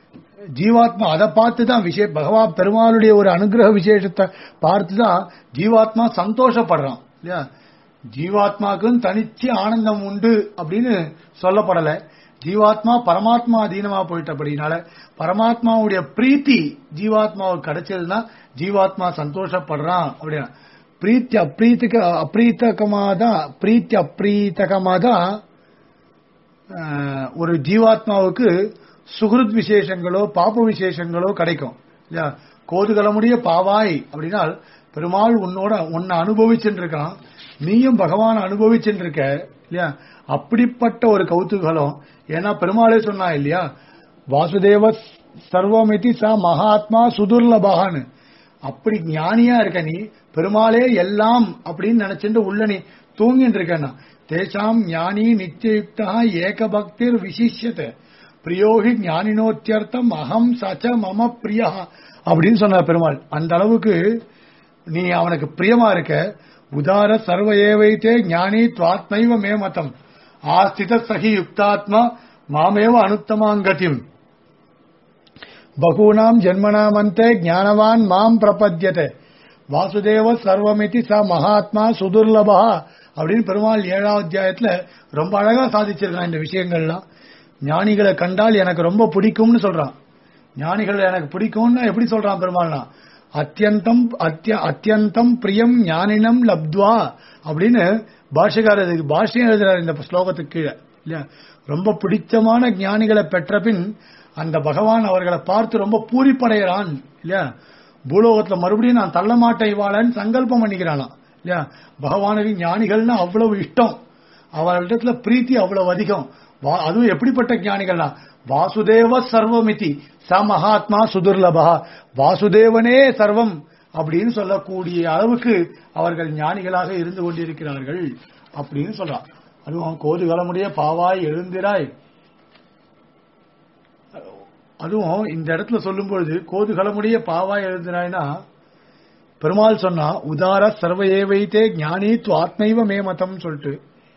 ஜீவாத்மா அதை பார்த்து தான் விஷய பகவான் பெருமாளுடைய ஒரு அனுகிரக விசேஷத்தை பார்த்து தான் ஜீவாத்மா சந்தோஷப்படுறான் இல்லையா ஜீவாத்மாக்கும் தனிச்சு ஆனந்தம் உண்டு அப்படின்னு சொல்லப்படல ஜீவாத்மா பரமாத்மா அதீனமா போயிட்டபடினால பரமாத்மாவுடைய பிரீத்தி ஜீவாத்மாவுக்கு கிடைச்சதுன்னா ஜீவாத்மா சந்தோஷப்படுறான் அப்படின்னா பிரீத்தி அப்ரீத்திக அப்ரீத்தகமா தான் பிரீத்தி அப்ரீத்தகமா தான் ஆஹ், ஒரு ஜீவாத்மாவுக்கு சுகிருத் விசேஷங்களோ பாப விசேஷங்களோ கிடைக்கும் இல்லையா கோதுகலமுடைய பாவாய் அப்படின்னால் பெருமாள் உன்னோட உன்னை அனுபவிச்சுட்டு இருக்கான் நீயும் பகவான் அனுபவிச்சுட்டு இருக்க இல்லையா அப்படிப்பட்ட ஒரு கௌதூகலம் ஏன்னா பெருமாளே சொன்னா இல்லையா வாசுதேவ சர்வமிதி ச மகாத்மா சுதுர்லபகான்னு அப்படி ஞானியா இருக்க நீ பெருமாளே எல்லாம் அப்படின்னு நினைச்சிட்டு உள்ள நீ தூங்கிட்டு இருக்கனா தேசாம் ஞானி நித்தியுக்தா ஏக பக்திர் விசிஷ்யத்தை பிரியோகி ஞானினோத்தியர்த்தம் அகம் சச்ச மம பிரியா அப்படின்னு சொன்னார் பெருமாள் அந்த அளவுக்கு நீ அவனுக்கு பிரியமா இருக்க உதார சர்வ ஏவைத்தே ஞானி துவாத்மைவ மே மதம் ஆஸ்தித சகி யுக்தாத்மா மாமேவ அனுத்தமாங்கதிம் பகூனாம் ஜென்மனாமந்தே ஞானவான் மாம் பிரபத்தியதே வாசுதேவ சர்வமிதி ச மகாத்மா சுதுர்லபா அப்படின்னு பெருமாள் ஏழாவது அத்தியாயத்துல ரொம்ப அழகா சாதிச்சிருக்கான் இந்த விஷயங்கள்லாம் ஞானிகளை கண்டால் எனக்கு ரொம்ப பிடிக்கும்னு சொல்றான் ஞானிகள் எனக்கு பிடிக்கும்னு எப்படி சொல்றான் பெருமாள்னா அத்தியந்தம் அத்திய அத்தியந்தம் பிரியம் ஞானினம் லப்த்வா அப்படின்னு பாஷகாரர் பாஷ்யம் எழுதுறாரு இந்த ஸ்லோகத்துக்கு கீழே இல்லையா ரொம்ப பிடிச்சமான ஞானிகளை பெற்ற பின் அந்த பகவான் அவர்களை பார்த்து ரொம்ப பூரிப்படைகிறான் இல்லையா பூலோகத்துல மறுபடியும் நான் தள்ள மாட்டேன் இவாளன்னு சங்கல்பம் பண்ணிக்கிறானாம் இல்லையா பகவானுக்கு ஞானிகள்னா அவ்வளவு இஷ்டம் அவர்களிடத்துல பிரீத்தி அவ்வளவு அதிகம் வா- அதுவும் எப்படிப்பட்ட ஞானிகள்னா வாசுதேவ சர்வமிதி ச மகாத்மா சுதுர்லபா வாசுதேவனே சர்வம் அப்படின்னு சொல்லக்கூடிய அளவுக்கு அவர்கள் ஞானிகளாக இருந்து கொண்டிருக்கிறார்கள் அப்படின்னு சொல்றான் அதுவும் கோதுகலமுடைய பாவாய் எழுந்திராய் அதுவும் இந்த இடத்துல சொல்லும் பொழுது கோதுகலமுடைய பாவாய் எழுந்திராய்னா பெருமாள் சொன்னா உதார சர்வ ஏவைத்தே ஞானி து ஆத்மைவ மே மதம் சொல்லிட்டு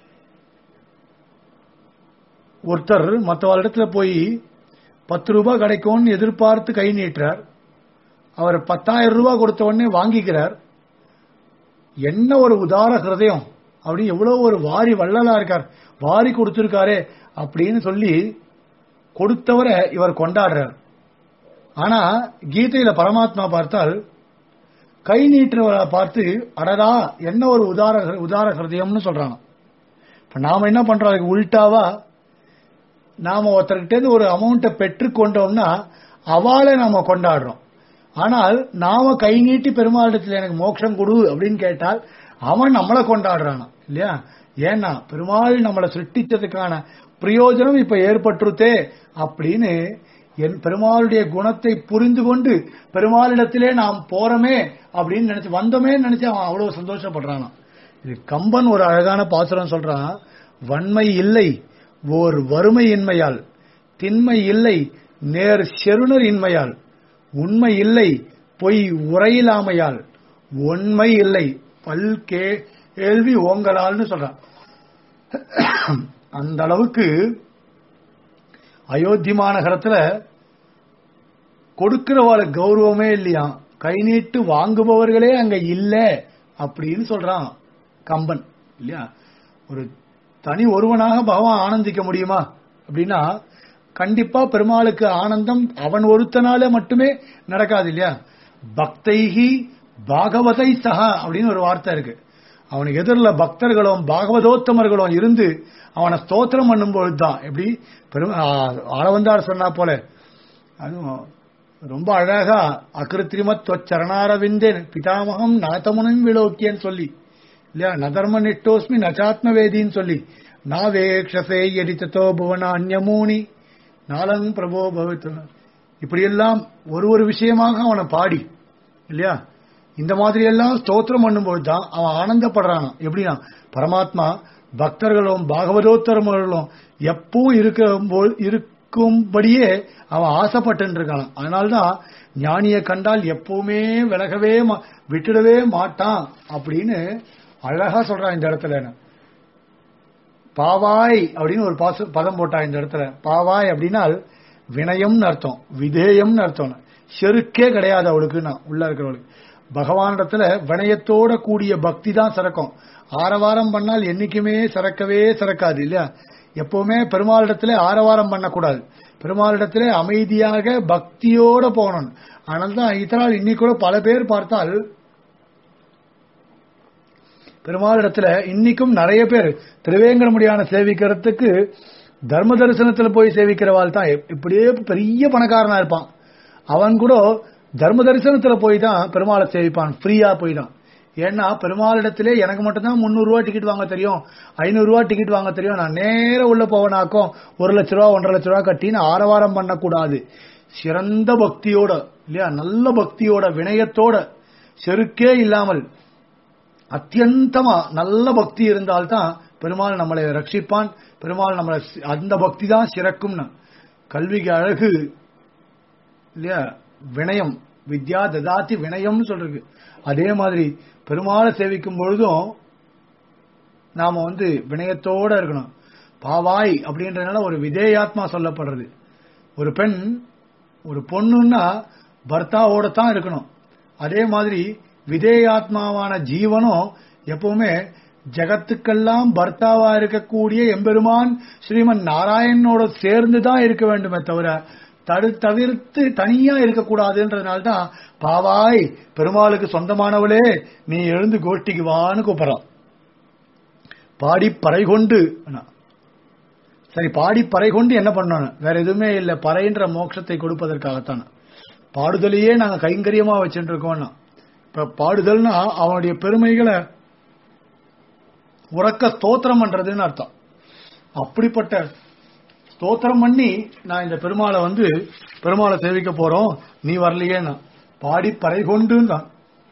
ஒருத்தர் மற்றவரிடத்துல போய் பத்து ரூபாய் கிடைக்கும்னு எதிர்பார்த்து கை நீட்டுறார் அவர் பத்தாயிரம் ரூபாய் கொடுத்த உடனே வாங்கிக்கிறார் என்ன ஒரு உதார ஹிருதயம் அப்படி எவ்வளவு ஒரு வாரி வள்ளலா இருக்கார் வாரி கொடுத்திருக்காரே அப்படின்னு சொல்லி கொடுத்தவரை இவர் கொண்டாடுறார் ஆனா கீதையில பரமாத்மா பார்த்தால் கை நீட்டுறவரை பார்த்து அடடா என்ன ஒரு உதார உதார ஹிருதயம்னு சொல்றாங்க இப்ப நாம என்ன பண்றோம் அதுக்கு உள்டாவா நாம ஒருத்தர்கிட்ட இருந்து ஒரு அமௌண்ட்டை பெற்று கொண்டோம்னா அவளை நாம கொண்டாடுறோம் ஆனால் நாம கை நீட்டி பெருமாளிடத்தில் எனக்கு மோட்சம் கொடு அப்படின்னு கேட்டால் அவன் நம்மளை கொண்டாடுறானா இல்லையா ஏன்னா பெருமாள் நம்மளை சிருஷ்டிச்சதுக்கான பிரயோஜனம் இப்ப ஏற்பட்டுருத்தே அப்படின்னு என் பெருமாளுடைய குணத்தை புரிந்து கொண்டு பெருமாளிடத்திலே நாம் போறோமே அப்படின்னு நினைச்சு வந்தோமே நினைச்சு அவன் அவ்வளவு சந்தோஷப்படுறானா இது கம்பன் ஒரு அழகான பாசுரம் சொல்றான் வன்மை இல்லை ஓர் வறுமையின்மையால் திண்மை இல்லை நேர் செருணர் இன்மையால் உண்மை இல்லை பொய் உரையிலாமையால் உண்மை இல்லை பல் கே கேள்வி ஓங்கலால்னு சொல்றான் அந்த அளவுக்கு அயோத்தி மாநகரத்துல கொடுக்கிறவாளுக்கு கௌரவமே இல்லையா கை நீட்டு வாங்குபவர்களே அங்க இல்ல அப்படின்னு சொல்றான் கம்பன் இல்லையா ஒரு தனி ஒருவனாக பகவான் ஆனந்திக்க முடியுமா அப்படின்னா கண்டிப்பா பெருமாளுக்கு ஆனந்தம் அவன் ஒருத்தனால மட்டுமே நடக்காது இல்லையா பக்தைஹி பாகவதை சஹா அப்படின்னு ஒரு வார்த்தை இருக்கு அவனுக்கு எதிரில் பக்தர்களும் பாகவதோத்தமர்களும் இருந்து அவனை ஸ்தோத்திரம் பண்ணும்பொழுது தான் எப்படி பெரும் ஆளவந்தார் சொன்னா போல அதுவும் ரொம்ப அழகா அகிருத்திரிமத் சரணாரவிந்தேன் பிதாமகம் நாத்தமுனும் விலோக்கியன்னு சொல்லி இல்லையா நதர்ம நிட்டோஸ்மி நச்சாத்ம வேதின்னு சொல்லி நாவேக்ஷசே எடித்தோ புவன அந்யமூனி நாளங் பிரபோ பவித்து இப்படியெல்லாம் ஒரு ஒரு விஷயமாக அவனை பாடி இல்லையா இந்த மாதிரி எல்லாம் ஸ்தோத்திரம் பண்ணும்போது தான் அவன் ஆனந்தப்படுறான் எப்படின்னா பரமாத்மா பக்தர்களும் பாகவதோத்தரர்களும் எப்பவும் இருக்கும்போது இருக்கும்படியே அவன் ஆசைப்பட்டு இருக்கான் அதனால்தான் ஞானியை கண்டால் எப்பவுமே விலகவே மா- விட்டுடவே மாட்டான் அப்படின்னு அழகா சொல்றான் இந்த இடத்துல பாவாய் அப்படின்னு ஒரு பாச பதம் போட்டா இந்த இடத்துல பாவாய் அப்படின்னால் வினயம்னு அர்த்தம் விதேயம்னு அர்த்தம் செருக்கே கிடையாது அவளுக்கு நான் உள்ள இருக்கிறவளுக்கு பகவானிடத்துல வினயத்தோட கூடிய பக்தி தான் சிறக்கும் ஆரவாரம் பண்ணால் என்னைக்குமே சிறக்கவே சிறக்காது இல்லையா எப்பவுமே பெருமாளிடத்துல ஆரவாரம் பண்ணக்கூடாது பெருமாளிடத்துல அமைதியாக பக்தியோட போகணும் அதனால தான் இதனால் இன்னைக்கு கூட பல பேர் பார்த்தால் பெருமாளிடத்துல இன்னைக்கும் நிறைய பேர் திருவேங்கடமுடியான சேவிக்கிறதுக்கு தர்ம தரிசனத்துல போய் சேவிக்கிறவாள் தான் எப்- இப்படியே பெரிய பணக்காரனா இருப்பான் அவன் கூட தர்ம தரிசனத்துல போய் தான் பெருமாளை சேவிப்பான் ஃப்ரீயா போய் தான் ஏன்னா பெருமாளிடத்திலே எனக்கு மட்டும்தான் முந்நூறு ரூபாய் டிக்கெட் வாங்க தெரியும் ஐநூறு ரூபாய் டிக்கெட் வாங்க தெரியும் நான் நேர உள்ள போவனாக்கும் ஒரு லட்ச ரூபா ஒன்றரை லட்ச ரூபா கட்டி நான் ஆரவாரம் பண்ணக்கூடாது சிறந்த பக்தியோட இல்லையா நல்ல பக்தியோட வினயத்தோட செருக்கே இல்லாமல் அத்தியந்தமா நல்ல பக்தி இருந்தால்தான் பெருமாள் நம்மளை ரட்சிப்பான் பெருமாள் நம்மளை சி- அந்த பக்தி தான் சிறக்கும்னு கல்விக்கு அழகு இல்லையா வினயம் வித்யா ததாதி வினயம்னு சொல்றது அதே மாதிரி பெருமாளை சேவிக்கும் பொழுதும் நாம வந்து வினயத்தோட இருக்கணும் பாவாய் அப்படின்றதுனால ஒரு விதேயாத்மா சொல்லப்படுறது ஒரு பெண் ஒரு பொண்ணுன்னா பர்த்தாவோட தான் இருக்கணும் அதே மாதிரி விதேயாத்மாவான ஜீவனும் எப்பவுமே ஜகத்துக்கெல்லாம் பர்த்தாவா இருக்கக்கூடிய எம்பெருமான் ஸ்ரீமன் நாராயணனோட சேர்ந்து தான் இருக்க வேண்டுமே தவிர தடு தவிர்த்து தனியா இருக்கக்கூடாதுன்றதுனால தான் பாவாய் பெருமாளுக்கு சொந்தமானவளே நீ எழுந்து கோஷ்டிக்கு வான்னு கூப்பிடறான் பாடி பறை கொண்டு அண்ணா. சரி பாடி பறை கொண்டு என்ன பண்ணணும் வேற எதுவுமே இல்ல பறைன்ற மோட்சத்தை கொடுப்பதற்காகத்தான் பாடுதலையே நாங்க கைங்கரியமா வச்சுட்டு இருக்கோம்னா இப்ப பாடுதல்னா அவனுடைய பெருமைகளை உறக்க ஸ்தோத்திரம் பண்றதுன்னு அர்த்தம் அப்படிப்பட்ட ஸ்தோத்திரம் பண்ணி நான் இந்த பெருமாளை வந்து பெருமாளை சேவிக்க போறோம் நீ வரலையேன்னா பாடி பறை கொண்டு தான்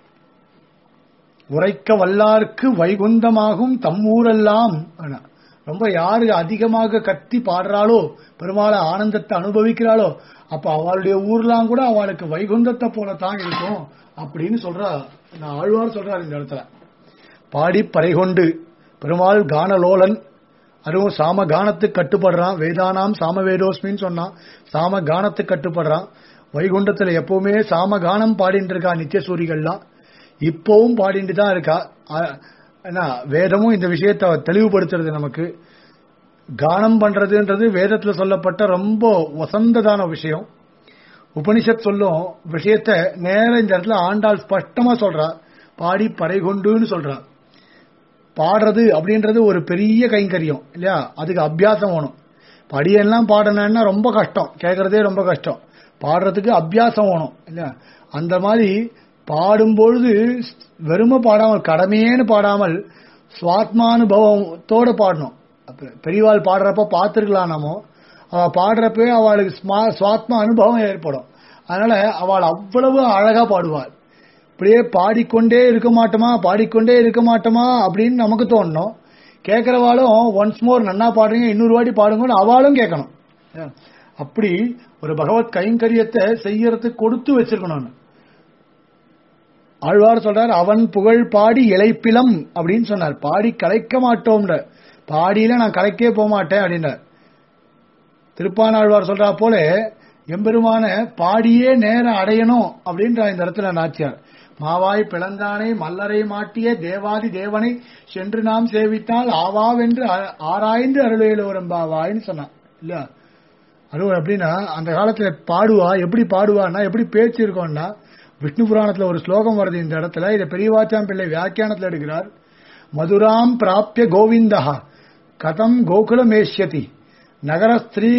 உரைக்க வல்லார்க்கு வைகுந்தமாகும் தம்மூரெல்லாம் ஆனா, ரொம்ப யாரு அதிகமாக கத்தி பாடுறாளோ பெருமாளை ஆனந்தத்தை அனுபவிக்கிறாளோ அப்ப அவளுடைய ஊர்லாம் கூட அவளுக்கு வைகுந்தத்தை போலத்தான் இருக்கும் அப்படின்னு சொல்றா நான் ஆழ்வார் சொல்றாரு இந்த இடத்துல பாடி பறைகொண்டு பெருமாள் கானலோலன் அதுவும் சாம கானத்துக்கு கட்டுப்படுறான் வேதானாம் சாம வேதோஸ்மின்னு சொன்னான் சாம கானத்துக்கு கட்டுப்படுறான் வைகுண்டத்துல எப்பவுமே சாம கானம் பாடிட்டு இருக்கா நித்தியசூரிகள்லாம் இப்பவும் பாடிட்டு தான் இருக்கா அ- என்ன வேதமும் இந்த விஷயத்தை தெளிவுபடுத்துறது நமக்கு கானம் பண்றதுன்றது வேதத்துல சொல்லப்பட்ட ரொம்ப வசந்ததான விஷயம் உபனிஷத் சொல்லும் விஷயத்தை நேர இந்த இடத்துல ஆண்டாள் ஸ்பஷ்டமா சொல்றா பாடி பறைகொண்டுன்னு சொல்றா பாடுறது அப்படின்றது ஒரு பெரிய கைங்கரியம் இல்லையா அதுக்கு அபியாசம் வேணும் படியெல்லாம் பாடணும்னா ரொம்ப கஷ்டம் கேட்கறதே ரொம்ப கஷ்டம் பாடுறதுக்கு அபியாசம் வேணும் இல்லையா அந்த மாதிரி பாடும்பொழுது வெறும பாடாமல் கடமையேன்னு பாடாமல் சுவாத்மானுபவத்தோட பாடணும் அப்ப பெரியவாள் பாடுறப்ப பார்த்துருக்கலாம் நாமோ அவ பாடுறப்பவே அவளுக்கு ஸ்மா- சுவாத்ம அனுபவம் ஏற்படும் அதனால அவள் அவ்வளவு அழகா பாடுவாள் இப்படியே பாடிக்கொண்டே இருக்க மாட்டோமா பாடிக்கொண்டே இருக்க மாட்டோமா அப்படின்னு நமக்கு தோணணும் கேட்கறவாளும் ஒன்ஸ் மோர் நன்னா பாடுறீங்க இன்னொரு வாட்டி பாடுங்கன்னு அவளும் கேட்கணும் அப்படி ஒரு பகவத் கைங்கரியத்தை செய்யறதுக்கு கொடுத்து வச்சிருக்கணும் ஆழ்வார் சொல்றார் அவன் புகழ் பாடி இளைப்பிலம் அப்படின்னு சொன்னார் பாடி கலைக்க மாட்டோம்ன்ற பாடியில நான் கலைக்கே போக மாட்டேன் அப்படின்றார் திருப்பானாழ்வார் சொல்றா போல எம்பெருமான பாடியே நேரம் அடையணும் அப்படின்ற இந்த இடத்துல நாச்சியார் மாவாய் பிளந்தானை மல்லரை மாட்டிய தேவாதி தேவனை சென்று நாம் சேவித்தால் ஆவாவென்று ஆ- ஆராய்ந்து அருளையிலோரம்பாவாய்ன்னு சொன்னான் இல்ல அதுவும் எப்படின்னா அந்த காலத்துல பாடுவா எப்படி பாடுவான்னா எப்படி பேச்சு இருக்கும்னா விஷ்ணு புராணத்துல ஒரு ஸ்லோகம் வருது இந்த இடத்துல இதை பெரியவாச்சாம் பிள்ளை வியாக்கியானத்துல எடுக்கிறார் மதுராம் பிராப்பிய கோவிந்தா கதம் கோகுலமேஷ்யதி நகரஸ்திரீ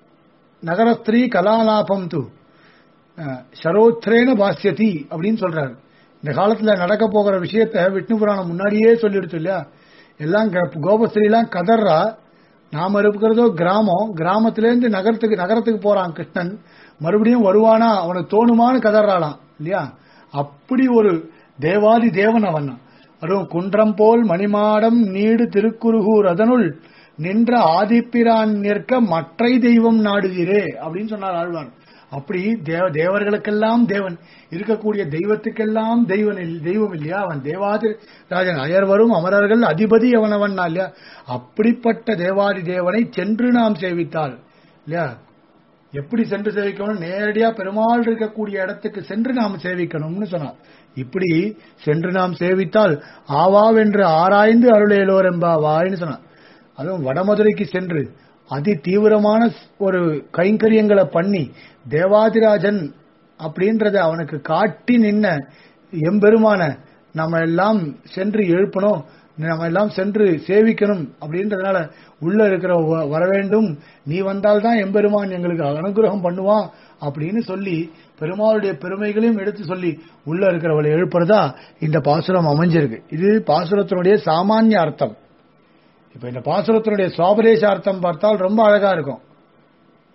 நகரஸ்திரீ கலாலாபம் து அஹ், சரோத்ரேன பாஸ்யதி அப்படின்னு சொல்றாரு இந்த காலத்துல நடக்க போகிற விஷயத்த விஷ்ணு புராணம் முன்னாடியே சொல்லிடுச்சு இல்லையா எல்லாம் க- கோபஸ்திரீலாம் கதறா நாம இருக்கிறதோ கிராமம் கிராமத்திலேருந்து நகரத்துக்கு நகரத்துக்கு போறான் கிருஷ்ணன் மறுபடியும் வருவானா அவனுக்கு தோணுமான்னு கதறாளாம் இல்லையா அப்படி ஒரு தேவாதி தேவன் அவன் அதுவும் குன்றம் போல் மணிமாடம் நீடு திருக்குறுகூர் அதனுள் நின்ற ஆதிப்பிரான் நிற்க மற்றை தெய்வம் நாடுகிறே அப்படின்னு சொன்னார் ஆழ்வார் அப்படி தேவ தேவர்களுக்கெல்லாம் தேவன் இருக்கக்கூடிய தெய்வத்துக்கெல்லாம் தெய்வன் இல்- தெய்வம் இல்லையா அவன் தேவாதி ராஜன் அயர்வரும் அமரர்கள் அதிபதி அவனவன் இல்லையா அப்படிப்பட்ட தேவாதி தேவனை சென்று நாம் சேவித்தால் இல்லையா எப்படி சென்று சேவிக்கணும் நேரடியா பெருமாள் இருக்கக்கூடிய இடத்துக்கு சென்று நாம் சேவிக்கணும்னு சொன்னார் இப்படி சென்று நாம் சேவித்தால் ஆவாவென்று ஆராய்ந்து அருளேலோர் என்பாவாய்னு சொன்னார் அதுவும் வடமதுரைக்கு சென்று அதி தீவிரமான ஒரு கைங்கரியங்களை பண்ணி தேவாதிராஜன் அப்படின்றத அவனுக்கு காட்டி நின்ன எம்பெருமான நம்ம எல்லாம் சென்று எழுப்பணும் நம்ம எல்லாம் சென்று சேவிக்கணும் அப்படின்றதுனால உள்ள இருக்கிற வ- வர வேண்டும் நீ வந்தால்தான் எம்பெருமான் எங்களுக்கு அனுகிரகம் பண்ணுவான் அப்படின்னு சொல்லி பெருமாளுடைய பெருமைகளையும் எடுத்து சொல்லி உள்ள இருக்கிறவளை எழுப்புறதா இந்த பாசுரம் அமைஞ்சிருக்கு இது பாசுரத்தினுடைய சாமானிய அர்த்தம் இப்ப இந்த பாசுரத்தினுடைய சுவாபதேச அர்த்தம் பார்த்தால் ரொம்ப அழகா இருக்கும்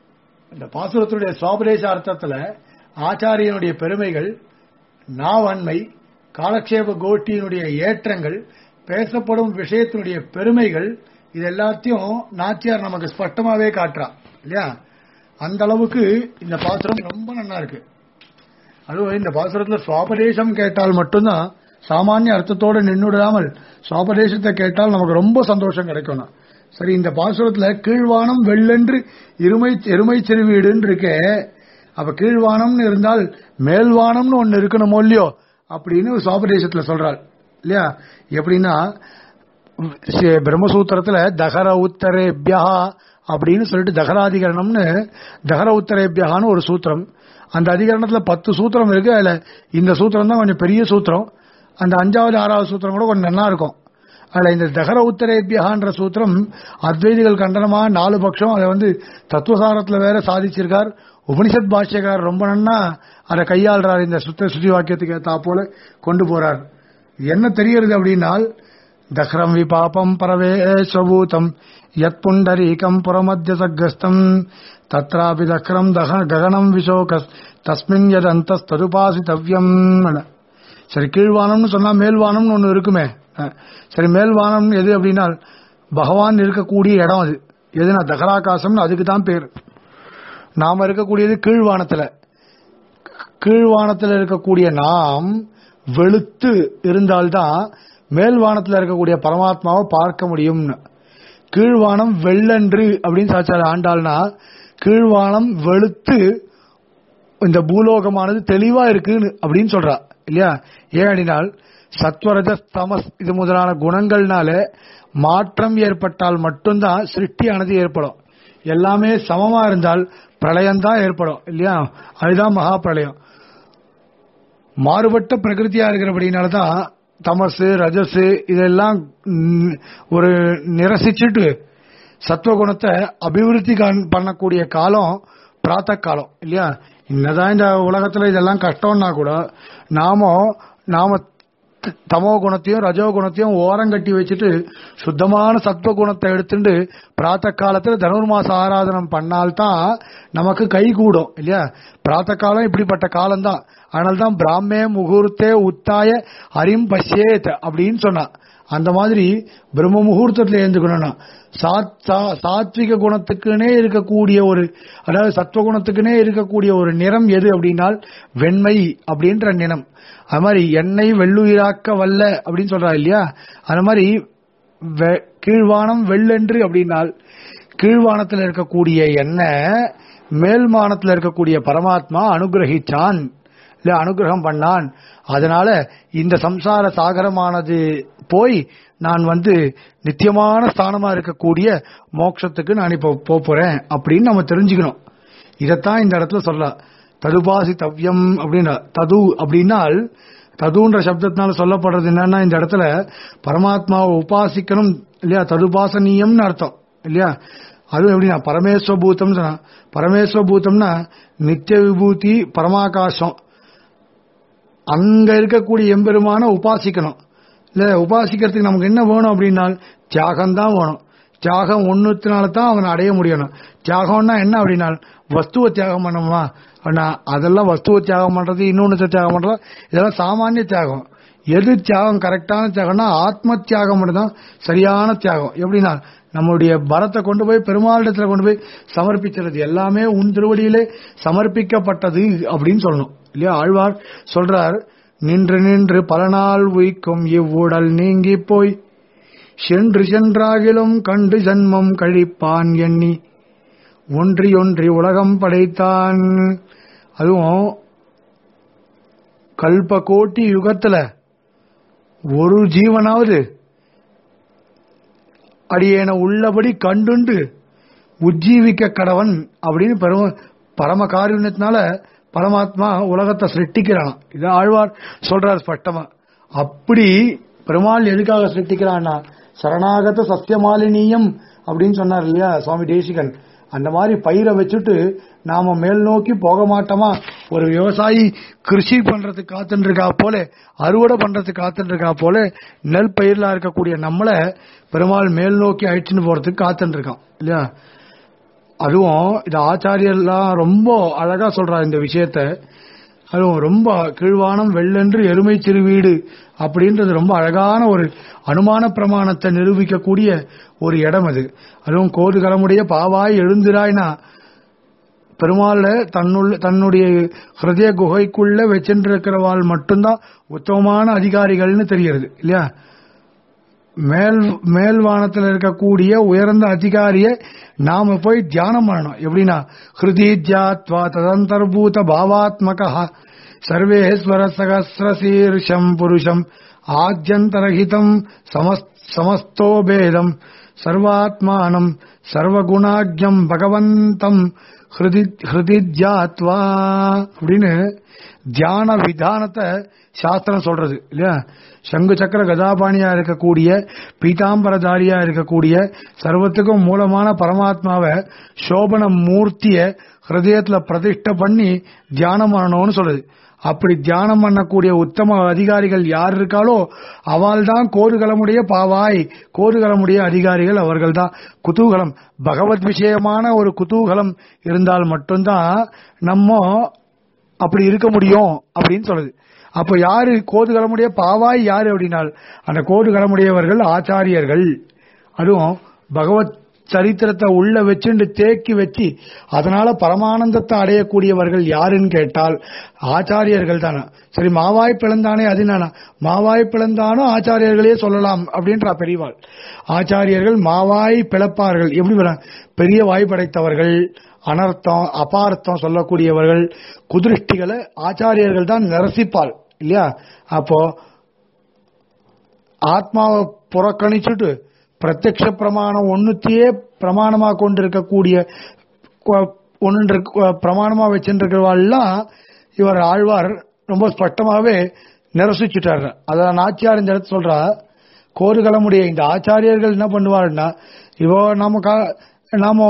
இந்த பாசுரத்துடைய சுவாபதேச அர்த்தத்துல ஆச்சாரியனுடைய பெருமைகள் நாவன்மை காலக்ஷேப கோஷ்டியினுடைய ஏற்றங்கள் பேசப்படும் விஷயத்தினுடைய பெருமைகள் இது எல்லாத்தையும் நாச்சியார் நமக்கு ஸ்பஷ்டமாவே காட்டுறா இல்லையா அந்த அளவுக்கு இந்த பாசுரம் ரொம்ப நல்லா இருக்கு அதுவும் இந்த பாசுரத்துல சுவாபதேசம் கேட்டால் மட்டும்தான் சாமானிய அர்த்தத்தோடு நின்றுடாமல் சுவாபதேசத்தை கேட்டால் நமக்கு ரொம்ப சந்தோஷம் கிடைக்கும் சரி இந்த பாசுரத்துல கீழ்வானம் வெள்ளென்று இருமை எருமை செருவீடுன்னு இருக்கே அப்ப கீழ்வானம்னு இருந்தால் மேல்வானம்னு ஒன்னு இருக்கணுமோ இல்லையோ அப்படின்னு சுவாபதேசத்துல சொல்றாள் இல்லையா எப்படின்னா சி- பிரம்மசூத்திரத்துல தகர உத்தரேபியா அப்படின்னு சொல்லிட்டு தகராதிகரணம்னு தகர உத்தரேபியான்னு ஒரு சூத்திரம் அந்த அதிகரணத்துல பத்து சூத்திரம் இருக்கு அதுல இந்த சூத்திரம் தான் கொஞ்சம் பெரிய சூத்திரம் அந்த அஞ்சாவது ஆறாவது சூத்திரம் கூட கொஞ்சம் நல்லா இருக்கும் அதுல இந்த தகர உத்தரேபியகான்ற சூத்திரம் அத்வைதிகள் கண்டனமா நாலு பட்சம் அதை வந்து தத்துவசாரத்துல வேற சாதிச்சிருக்கார் உபனிஷத் பாஷ்யக்கார் ரொம்ப நன்னா அதை கையாளுறார் இந்த சுத்த சுத்தி வாக்கியத்துக்கு ஏத்தா போல கொண்டு போறார் என்ன தெரியறது அப்படின்னால் தக்ரம் விபாபம் பரவேஸ்வபூதம் யத் புண்டரீகம் புறமத்திய சக்கஸ்தம் தத்ராபி தக்ரம் தக ககனம் விசோகஸ் தஸ்மின் யத் அந்தஸ்ததுபாசித்தவ்யம் சரி கீழ்வானம்னு சொன்னா மேல்வானம்னு ஒன்னு இருக்குமே அஹ், சரி மேல்வானம் எது அப்படின்னா பகவான் இருக்கக்கூடிய இடம் அது எதுனா தகராகாசம்னு அதுக்கு தான் பேர் நாம இருக்கக்கூடியது கீழ்வானத்துல கீழ்வானத்தில் இருக்கக்கூடிய நாம் வெளுத்து இருந்தால்தான் மேல்வானத்தில் இருக்கக்கூடிய பரமாத்மாவை பார்க்க முடியும்னு கீழ்வானம் வெள்ளன்று அப்படின்னு சாச்சார ஆண்டாள்னா கீழ்வானம் வெளுத்து இந்த பூலோகமானது தெளிவா இருக்குன்னு அப்படின்னு சொல்றா இல்லையா ஏன் அப்படின்னால் சத்வரஜ தமஸ் இது முதலான குணங்கள்னால மாற்றம் ஏற்பட்டால் மட்டும்தான் சிருஷ்டியானது ஏற்படும் எல்லாமே சமமா இருந்தால் பிரளயம் தான் ஏற்படும் இல்லையா அதுதான் மகா பிரளயம் மாறுபட்ட பிரகிருதியா இருக்கிறபடினால தான் தமசு ரஜசு இதெல்லாம் ம், ஒரு நிரசிச்சுட்டு சத்துவகுணத்தை அபிவிருத்தி காண்- பண்ணக்கூடிய காலம் பிராத்த காலம் இல்லையா என்னதான் இந்த உலகத்துல இதெல்லாம் கஷ்டம்னா கூட நாம நாம த- தமோ குணத்தையும் ரஜோ குணத்தையும் ஓரங்கட்டி வச்சுட்டு சுத்தமான சத்துவ குணத்தை எடுத்துட்டு பிராத்த காலத்துல தனுர்மாச ஆராதனம் பண்ணால்தான் நமக்கு கை கூடும் இல்லையா பிராத்த காலம் இப்படிப்பட்ட காலம்தான் அதனால்தான் பிராமே முகூர்த்தே உத்தாய ஹரிம் பஷ்யேத் அப்படின்னு சொன்னா அந்த மாதிரி பிரம்ம முகூர்த்தத்துல எழுந்துக்கணும்னா சாத்- சா- சாத்விக குணத்துக்குனே இருக்கக்கூடிய ஒரு அதாவது சத்துவ குணத்துக்குனே இருக்கக்கூடிய ஒரு நிறம் எது அப்படின்னால் வெண்மை அப்படின்ற நிறம் அது மாதிரி எண்ணெய் வெள்ளுயிராக்க வல்ல அப்படின்னு சொல்றா இல்லையா அது மாதிரி வெ- கீழ்வானம் வெள்ளென்று அப்படின்னால் கீழ்வானத்தில் இருக்கக்கூடிய எண்ணெய் மேல்மானத்தில் இருக்கக்கூடிய பரமாத்மா அனுகிரகிச்சான் இல்ல அனுகிரகம் பண்ணான் அதனால இந்த சம்சார சாகரமானது போய் நான் வந்து நித்தியமான ஸ்தானமா இருக்கக்கூடிய மோட்சத்துக்கு நான் இப்ப போப் போறேன் அப்படின்னு நம்ம தெரிஞ்சுக்கணும் இதைத்தான் இந்த இடத்துல சொல்லலாம் ததுபாசி தவ்யம் அப்படின்னா தது அப்படின்னால் ததுன்ற சப்தத்தினால சொல்லப்படுறது என்னன்னா இந்த இடத்துல பரமாத்மாவை உபாசிக்கணும் இல்லையா ததுபாசனீயம்னு அர்த்தம் இல்லையா அதுவும் எப்படின்னா பரமேஸ்வபூதம் சொன்னா பரமேஸ்வபூதம்னா நித்திய விபூதி பரமாகாசம் அங்க இருக்கக்கூடிய எம்பெருமான உபாசிக்கணும் இல்ல உபாசிக்கிறதுக்கு நமக்கு என்ன வேணும் அப்படின்னா தியாகம் தான் வேணும் தியாகம் ஒண்ணுத்தினால தான் அவனை அடைய முடியணும் தியாகம்னா என்ன அப்படின்னா வஸ்துவ தியாகம் பண்ணணுமா அப்படின்னா அதெல்லாம் வஸ்துவ தியாகம் பண்றது இன்னொன்னு தியாகம் பண்றது இதெல்லாம் சாமானிய தியாகம் எது தியாகம் கரெக்டான தியாகம்னா ஆத்ம தியாகம் மட்டும் தான் சரியான தியாகம் எப்படின்னா நம்மளுடைய பரத்தை கொண்டு போய் பெருமாளிடத்துல கொண்டு போய் சமர்ப்பிக்கிறது எல்லாமே உன் திருவடியிலே சமர்ப்பிக்கப்பட்டது அப்படின்னு சொல்லணும் இல்லையா ஆழ்வார் சொல்றார் நின்று நின்று பல நாள் உயிக்கும் இவ்வுடல் நீங்கி போய் சென்று சென்றாகிலும் கண்டு ஜன்மம் கழிப்பான் எண்ணி ஒன்றி ஒன்றி உலகம் படைத்தான் அதுவும் கல்ப கோட்டி யுகத்துல ஒரு ஜீவனாவது அடியேன உள்ளபடி கண்டுண்டு உஜ்ஜீவிக்க கடவன் அப்படின்னு பரம பரம காரியத்தினால பரமாத்மா உலகத்தை சிருஷ்டிக்கிறான் இது ஆழ்வார் சொல்றார் ஸ்பஷ்டமா அப்படி பெருமாள் எதுக்காக சிருஷ்டிக்கிறான்னா சரணாகத சத்தியமாலினியம் அப்படின்னு சொன்னார் இல்லையா சுவாமி தேசிகன் அந்த மாதிரி பயிரை வச்சுட்டு நாம மேல் நோக்கி போக மாட்டோமா ஒரு விவசாயி கிருஷி பண்றதுக்கு காத்துட்டு இருக்கா போல அறுவடை பண்றதுக்கு காத்துட்டு இருக்கா போல நெல் பயிர்ல இருக்கக்கூடிய நம்மள பெருமாள் மேல் நோக்கி அழிச்சுன்னு போறதுக்கு காத்துட்டு இருக்கான் இல்லையா அதுவும் இது ஆச்சாரியர்லாம் ரொம்ப அழகா சொல்றா இந்த விஷயத்த அதுவும் ரொம்ப கீழ்வானம் வெள்ளென்று எருமை சிறுவீடு அப்படின்றது ரொம்ப அழகான ஒரு அனுமான பிரமாணத்தை நிரூபிக்கக்கூடிய ஒரு இடம் அது அதுவும் கோதுகலமுடைய பாவாய் எழுந்திராய்னா பெருமாள் தன்னுள்ள தன்னுடைய ஹிருதய குகைக்குள்ள வச்சிருக்கிறவாள் மட்டும்தான் உத்தமமான அதிகாரிகள்னு தெரிகிறது இல்லையா மேல் மேல் வானத்தில் இருக்கக்கூடிய உயர்ந்த அதிகாரிய நாம போய் தியானம் பண்ணணும் எப்படின்னா ஹிருதி ஜாத்வா ததந்தர்பூத பாவாத்மக சர்வேஸ்வர சகசிரசீர்ஷம் புருஷம் ஆத்யந்தரஹிதம் சமஸ்தோ பேதம் சர்வாத்மானம் சர்வகுணாக்யம் பகவந்தம் ஹிருதி ஹிருதி ஜாத்வா அப்படின்னு தியான விதானத்தை சாஸ்திரம் சொல்றது இல்லையா சங்கு சக்கர கதாபாணியா இருக்கக்கூடிய பீதாம்பரதாரியா இருக்கக்கூடிய சர்வத்துக்கும் மூலமான பரமாத்மாவை சோபன மூர்த்திய ஹிருதயத்துல பிரதிஷ்ட பண்ணி தியானம் பண்ணணும்னு சொல்லுது அப்படி தியானம் பண்ணக்கூடிய உத்தம அதிகாரிகள் யார் இருக்காளோ அவள் தான் கோதுகலமுடைய பாவாய் கோதுகலமுடைய அதிகாரிகள் அவர்கள் தான் குதூகலம் பகவத் விஷயமான ஒரு குதூகலம் இருந்தால் மட்டும்தான் நம்ம அப்படி இருக்க முடியும் அப்படின்னு சொல்லுது அப்ப யாரு கோதுகலமுடைய பாவாய் யாரு அப்படின்னால் அந்த கோதுகலமுடையவர்கள் ஆச்சாரியர்கள் அதுவும் பகவத் சரித்திரத்தை உள்ள வச்சுண்டு தேக்கி வச்சு அதனால பரமானந்தத்தை அடையக்கூடியவர்கள் யாருன்னு கேட்டால் ஆச்சாரியர்கள் தானே சரி மாவாய் பிளந்தானே அது நானா மாவாய் பிளந்தானோ ஆச்சாரியர்களே சொல்லலாம் அப்படின்றா பெரியவாள் ஆச்சாரியர்கள் மாவாய் பிளப்பார்கள் எப்படி பிள- பெரிய வாய் படைத்தவர்கள் அனர்த்தம் அபார்த்தம் சொல்லக்கூடியவர்கள் குதிருஷ்டிகளை ஆச்சாரியர்கள் தான் நிரசிப்பாள் இல்லையா அப்போ ஆத்மாவை புறக்கணிச்சுட்டு பிரத்யக்ஷ பிரமாணம் ஒன்னுத்தையே பிரமாணமா கொண்டிருக்கக்கூடிய கொ- ஒன்று இருக்க- பிரமாணமா வச்சிருக்கிறவாள்லாம் இவர் ஆழ்வார் ரொம்ப ஸ்பஷ்டமாவே நிரசிச்சுட்டார் அதான் நாச்சியார் இந்த இடத்துல சொல்றா கோருகலமுடைய இந்த ஆச்சாரியர்கள் என்ன பண்ணுவாருன்னா இவோ நாம கா- நாம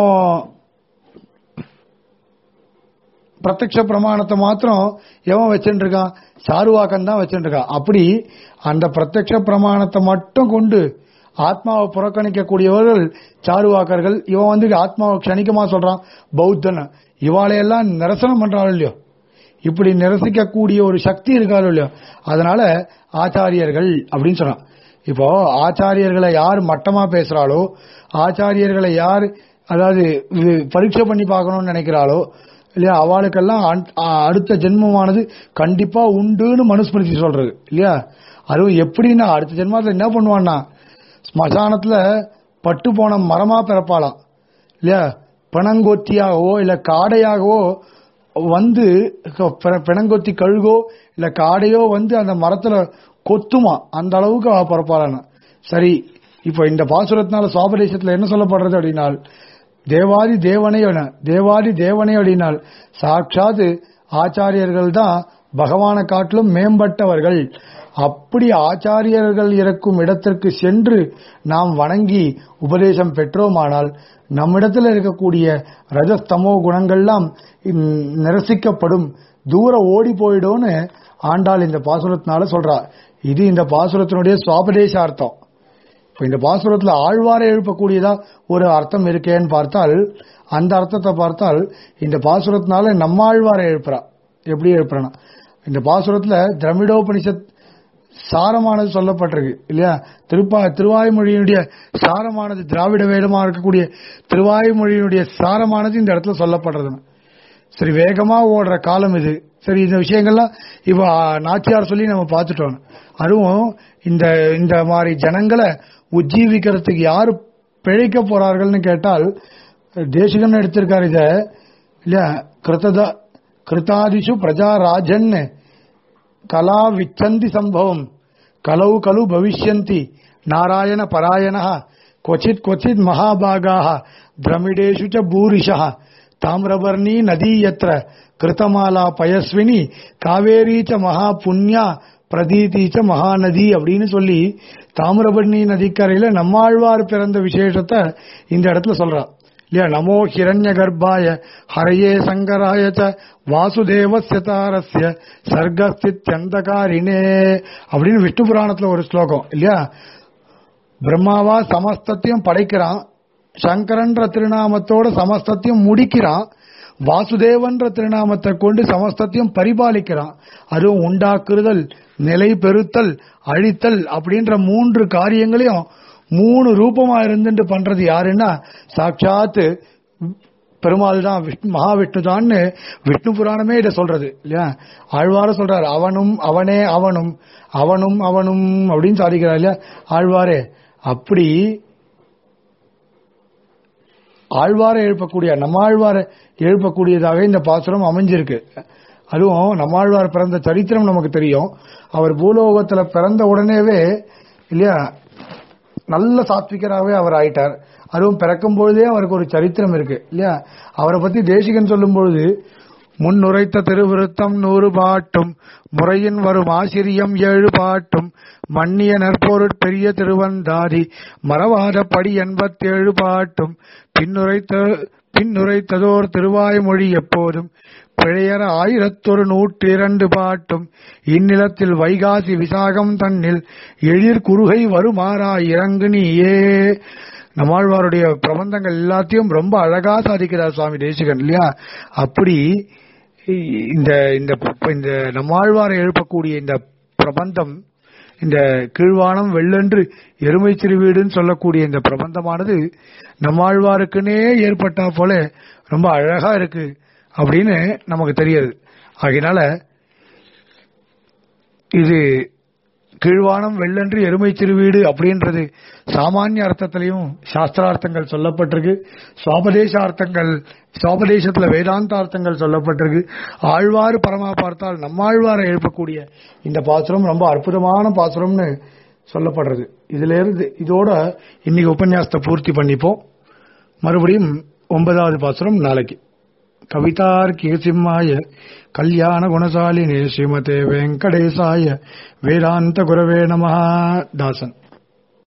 பிரத்யக்ஷ பிரமாணத்தை மாத்திரம் எவன் வச்சுட்டு இருக்கான் சாருவாக்கன் தான் வச்சுட்டு இருக்கான் அப்படி அந்த பிரத்யக்ஷ பிரமாணத்தை மட்டும் கொண்டு ஆத்மாவை புறக்கணிக்கக்கூடியவர்கள் சாருவாக்கர்கள் இவன் வந்து ஆத்மாவை க்ஷணிக்கமா சொல்றான் பௌத்தன் இவாளையெல்லாம் நிரசனம் பண்றாள் இல்லையோ இப்படி நிரசிக்கக்கூடிய ஒரு சக்தி இருக்காளோ இல்லையோ அதனால ஆச்சாரியர்கள் அப்படின்னு சொன்னான் இப்போ ஆச்சாரியர்களை யார் மட்டமா பேசுறாளோ ஆச்சாரியர்களை யார் அதாவது இது பரீட்சை பண்ணி பார்க்கணும்னு நினைக்கிறாளோ இல்லையா அவளுக்கெல்லாம் அன்- அ- அடுத்த ஜென்மமானது கண்டிப்பா உண்டுன்னு மனுஸ்மிருதி சொல்றது இல்லையா அதுவும் எப்படின்னா அடுத்த ஜென்மத்துல என்ன பண்ணுவான்னா ஸ்மசானத்துல பட்டு போன மரமா பிறப்பாளாம் இல்லையா பிணங்கொத்தியாகவோ இல்ல காடையாகவோ வந்து க- பிண- பிணங்கொத்தி கழுகோ இல்ல காடையோ வந்து அந்த மரத்துல கொத்துமா அந்த அளவுக்கு அவ பிறப்பாளான சரி இப்போ இந்த பாசுரத்தினால சுவாபதேசத்துல என்ன சொல்லப்படுறது அப்படின்னால் தேவாதி தேவனை என- தேவாதி தேவனை அப்படின்னால் சாட்சாத் ஆச்சாரியர்கள் தான் பகவானை காட்டிலும் மேம்பட்டவர்கள் அப்படி ஆச்சாரியர்கள் இருக்கும் இடத்திற்கு சென்று நாம் வணங்கி உபதேசம் பெற்றோமானால் நம்மிடத்தில் இருக்கக்கூடிய ரஜஸ்தமோ குணங்கள்லாம் இம், நிரசிக்கப்படும் தூர ஓடி போயிடும்னு ஆண்டாள் இந்த பாசுரத்தினால சொல்றா இது இந்த பாசுரத்தினுடைய சுவாபதேசார்த்தம் இப்ப இந்த பாசுரத்துல ஆழ்வாரை எழுப்பக்கூடியதா ஒரு அர்த்தம் இருக்கேன்னு பார்த்தால் அந்த அர்த்தத்தை பார்த்தால் இந்த பாசுரத்தினால நம்மாழ்வாரை எழுப்புறா எப்படி எழுப்புறனா இந்த பாசுரத்துல திரமிடோபனிஷத் சாரமானது சொல்லப்பட்டிருக்கு இல்லையா திருப்பா திருவாய்மொழியினுடைய சாரமானது திராவிட வேதமா இருக்கக்கூடிய திருவாய்மொழியினுடைய சாரமானது இந்த இடத்துல சொல்லப்படுறது சரி வேகமா ஓடுற காலம் இது சரி இந்த விஷயங்கள்லாம் இவ நாச்சியார் சொல்லி நம்ம பார்த்துட்டோம் அதுவும் இந்த இந்த மாதிரி ஜனங்களை உஜ்ஜீவிக்கிறதுக்கு யாரு பிழைக்க போறார்கள்னு கேட்டால் தேசிகன் எடுத்திருக்காரு இத இல்லையா கிருத்ததா கிருத்தாதிஷு பிரஜா ராஜன் கலா விச்சந்தி சம்பவம் கலவு கலு பவிஷ்யந்தி நாராயண பராயண क्वचित् क्वचित् महाभागाः द्रमिडेषु च भूरिशः ताम्रवर्णी नदी यत्र கிருத்தமாலா பயஸ்வினி காவேரி ச மகா புண்ணியா பிரதீதி ச மகாநதி அப்படின்னு சொல்லி தாமிரபரணி நதிக்கரையில நம்மாழ்வார் பிறந்த விசேஷத்தை இந்த இடத்துல சொல்றா இல்லையா நமோ ஹிரண்ய கர்ப்பாய ஹரையே சங்கராய ச வாசுதேவஸ்ய தாரஸ்ய சர்க்கஸ்தித்யந்தகாரினே அப்படின்னு விஷ்ணு புராணத்துல ஒரு ஸ்லோகம் இல்லையா பிரம்மாவா சமஸ்தத்தையும் படைக்கிறான் சங்கரன்ற திருநாமத்தோட சமஸ்தத்தையும் முடிக்கிறான் வாசுதேவன்ற திருநாமத்தை கொண்டு சமஸ்தத்தையும் பரிபாலிக்கிறான் அதுவும் உண்டாக்குறுதல் நிலை பெறுத்தல் அழித்தல் அப்படின்ற மூன்று காரியங்களையும் மூணு ரூபமா இருந்துட்டு பண்றது யாருன்னா சாட்சாத்து பெருமாள் தான் விஷ்ணு மகாவிஷ்ணு தான்னு விஷ்ணு புராணமே இதை சொல்றது இல்லையா ஆழ்வார சொல்றாரு அவனும் அவனே அவனும் அவனும் அவனும் அப்படின்னு சாதிக்கிறார் இல்லையா ஆழ்வாரே அப்படி ஆழ்வார எழுப்பக்கூடிய நம்மாழ்வார எழுப்பக்கூடியதாக இந்த பாசுரம் அமைஞ்சிருக்கு அதுவும் நம்மாழ்வார் பிறந்த சரித்திரம் நமக்கு தெரியும் அவர் பூலோகத்துல பிறந்த உடனேவே இல்லையா நல்ல சாத்விகராகவே அவர் ஆயிட்டார் அதுவும் பிறக்கும் பொழுதே அவருக்கு ஒரு சரித்திரம் இருக்கு இல்லையா அவரை பத்தி தேசிகன் சொல்லும் பொழுது முன்னுரைத்த திருவிருத்தம் நூறு பாட்டும் முறையின் வரும் ஆசிரியம் ஏழு பாட்டும் மன்னிய நற்பொருட் பெரிய திருவந்தாதி மறவாத படி எண்பத்தேழு பாட்டும் பின்னுரைத்த பின்னுரைத்ததோர் திருவாய்மொழி எப்போதும் பிழையற ஆயிரத்தொரு நூற்றி இரண்டு பாட்டும் இந்நிலத்தில் வைகாசி விசாகம் தன்னில் எழிற் குறுகை வருமாறா இறங்கு நீயே நம்மாழ்வாருடைய பிரபந்தங்கள் எல்லாத்தையும் ரொம்ப அழகா சாதிக்கிறார் சுவாமி தேசிகன் இல்லையா அப்படி இந்த இந்த இந்த நம்மாழ்வாரை எழுப்பக்கூடிய இந்த பிரபந்தம் இந்த கீழ்வானம் வெள்ளென்று எருமை திருவீடுன்னு சொல்லக்கூடிய இந்த பிரபந்தமானது நம்மாழ்வாருக்குன்னே ஏற்பட்டா போல ரொம்ப அழகா இருக்கு அப்படின்னு நமக்கு தெரியாது ஆகையினால இது கீழ்வானம் வெள்ளன்று எருமை திருவீடு அப்படின்றது சாமானிய அர்த்தத்திலையும் சாஸ்திரார்த்தங்கள் சொல்லப்பட்டிருக்கு சுவாபதேச அர்த்தங்கள் சுவாபதேசத்துல வேதாந்த அர்த்தங்கள் சொல்லப்பட்டிருக்கு ஆழ்வார் பரமா பார்த்தால் நம்மாழ்வாரை எழுப்பக்கூடிய இந்த பாசுரம் ரொம்ப அற்புதமான பாசுரம்னு சொல்லப்படுறது இதுல இருந்து இதோட இன்னைக்கு உபன்யாசத்தை பூர்த்தி பண்ணிப்போம் மறுபடியும் ஒன்பதாவது பாசுரம் நாளைக்கு கவிதார்க்கிய சிம்மாய கல்யாண குணசாலினே ஸ்ரீமதே வெங்கடேசாய வேதாந்த குரவே நம தாசன்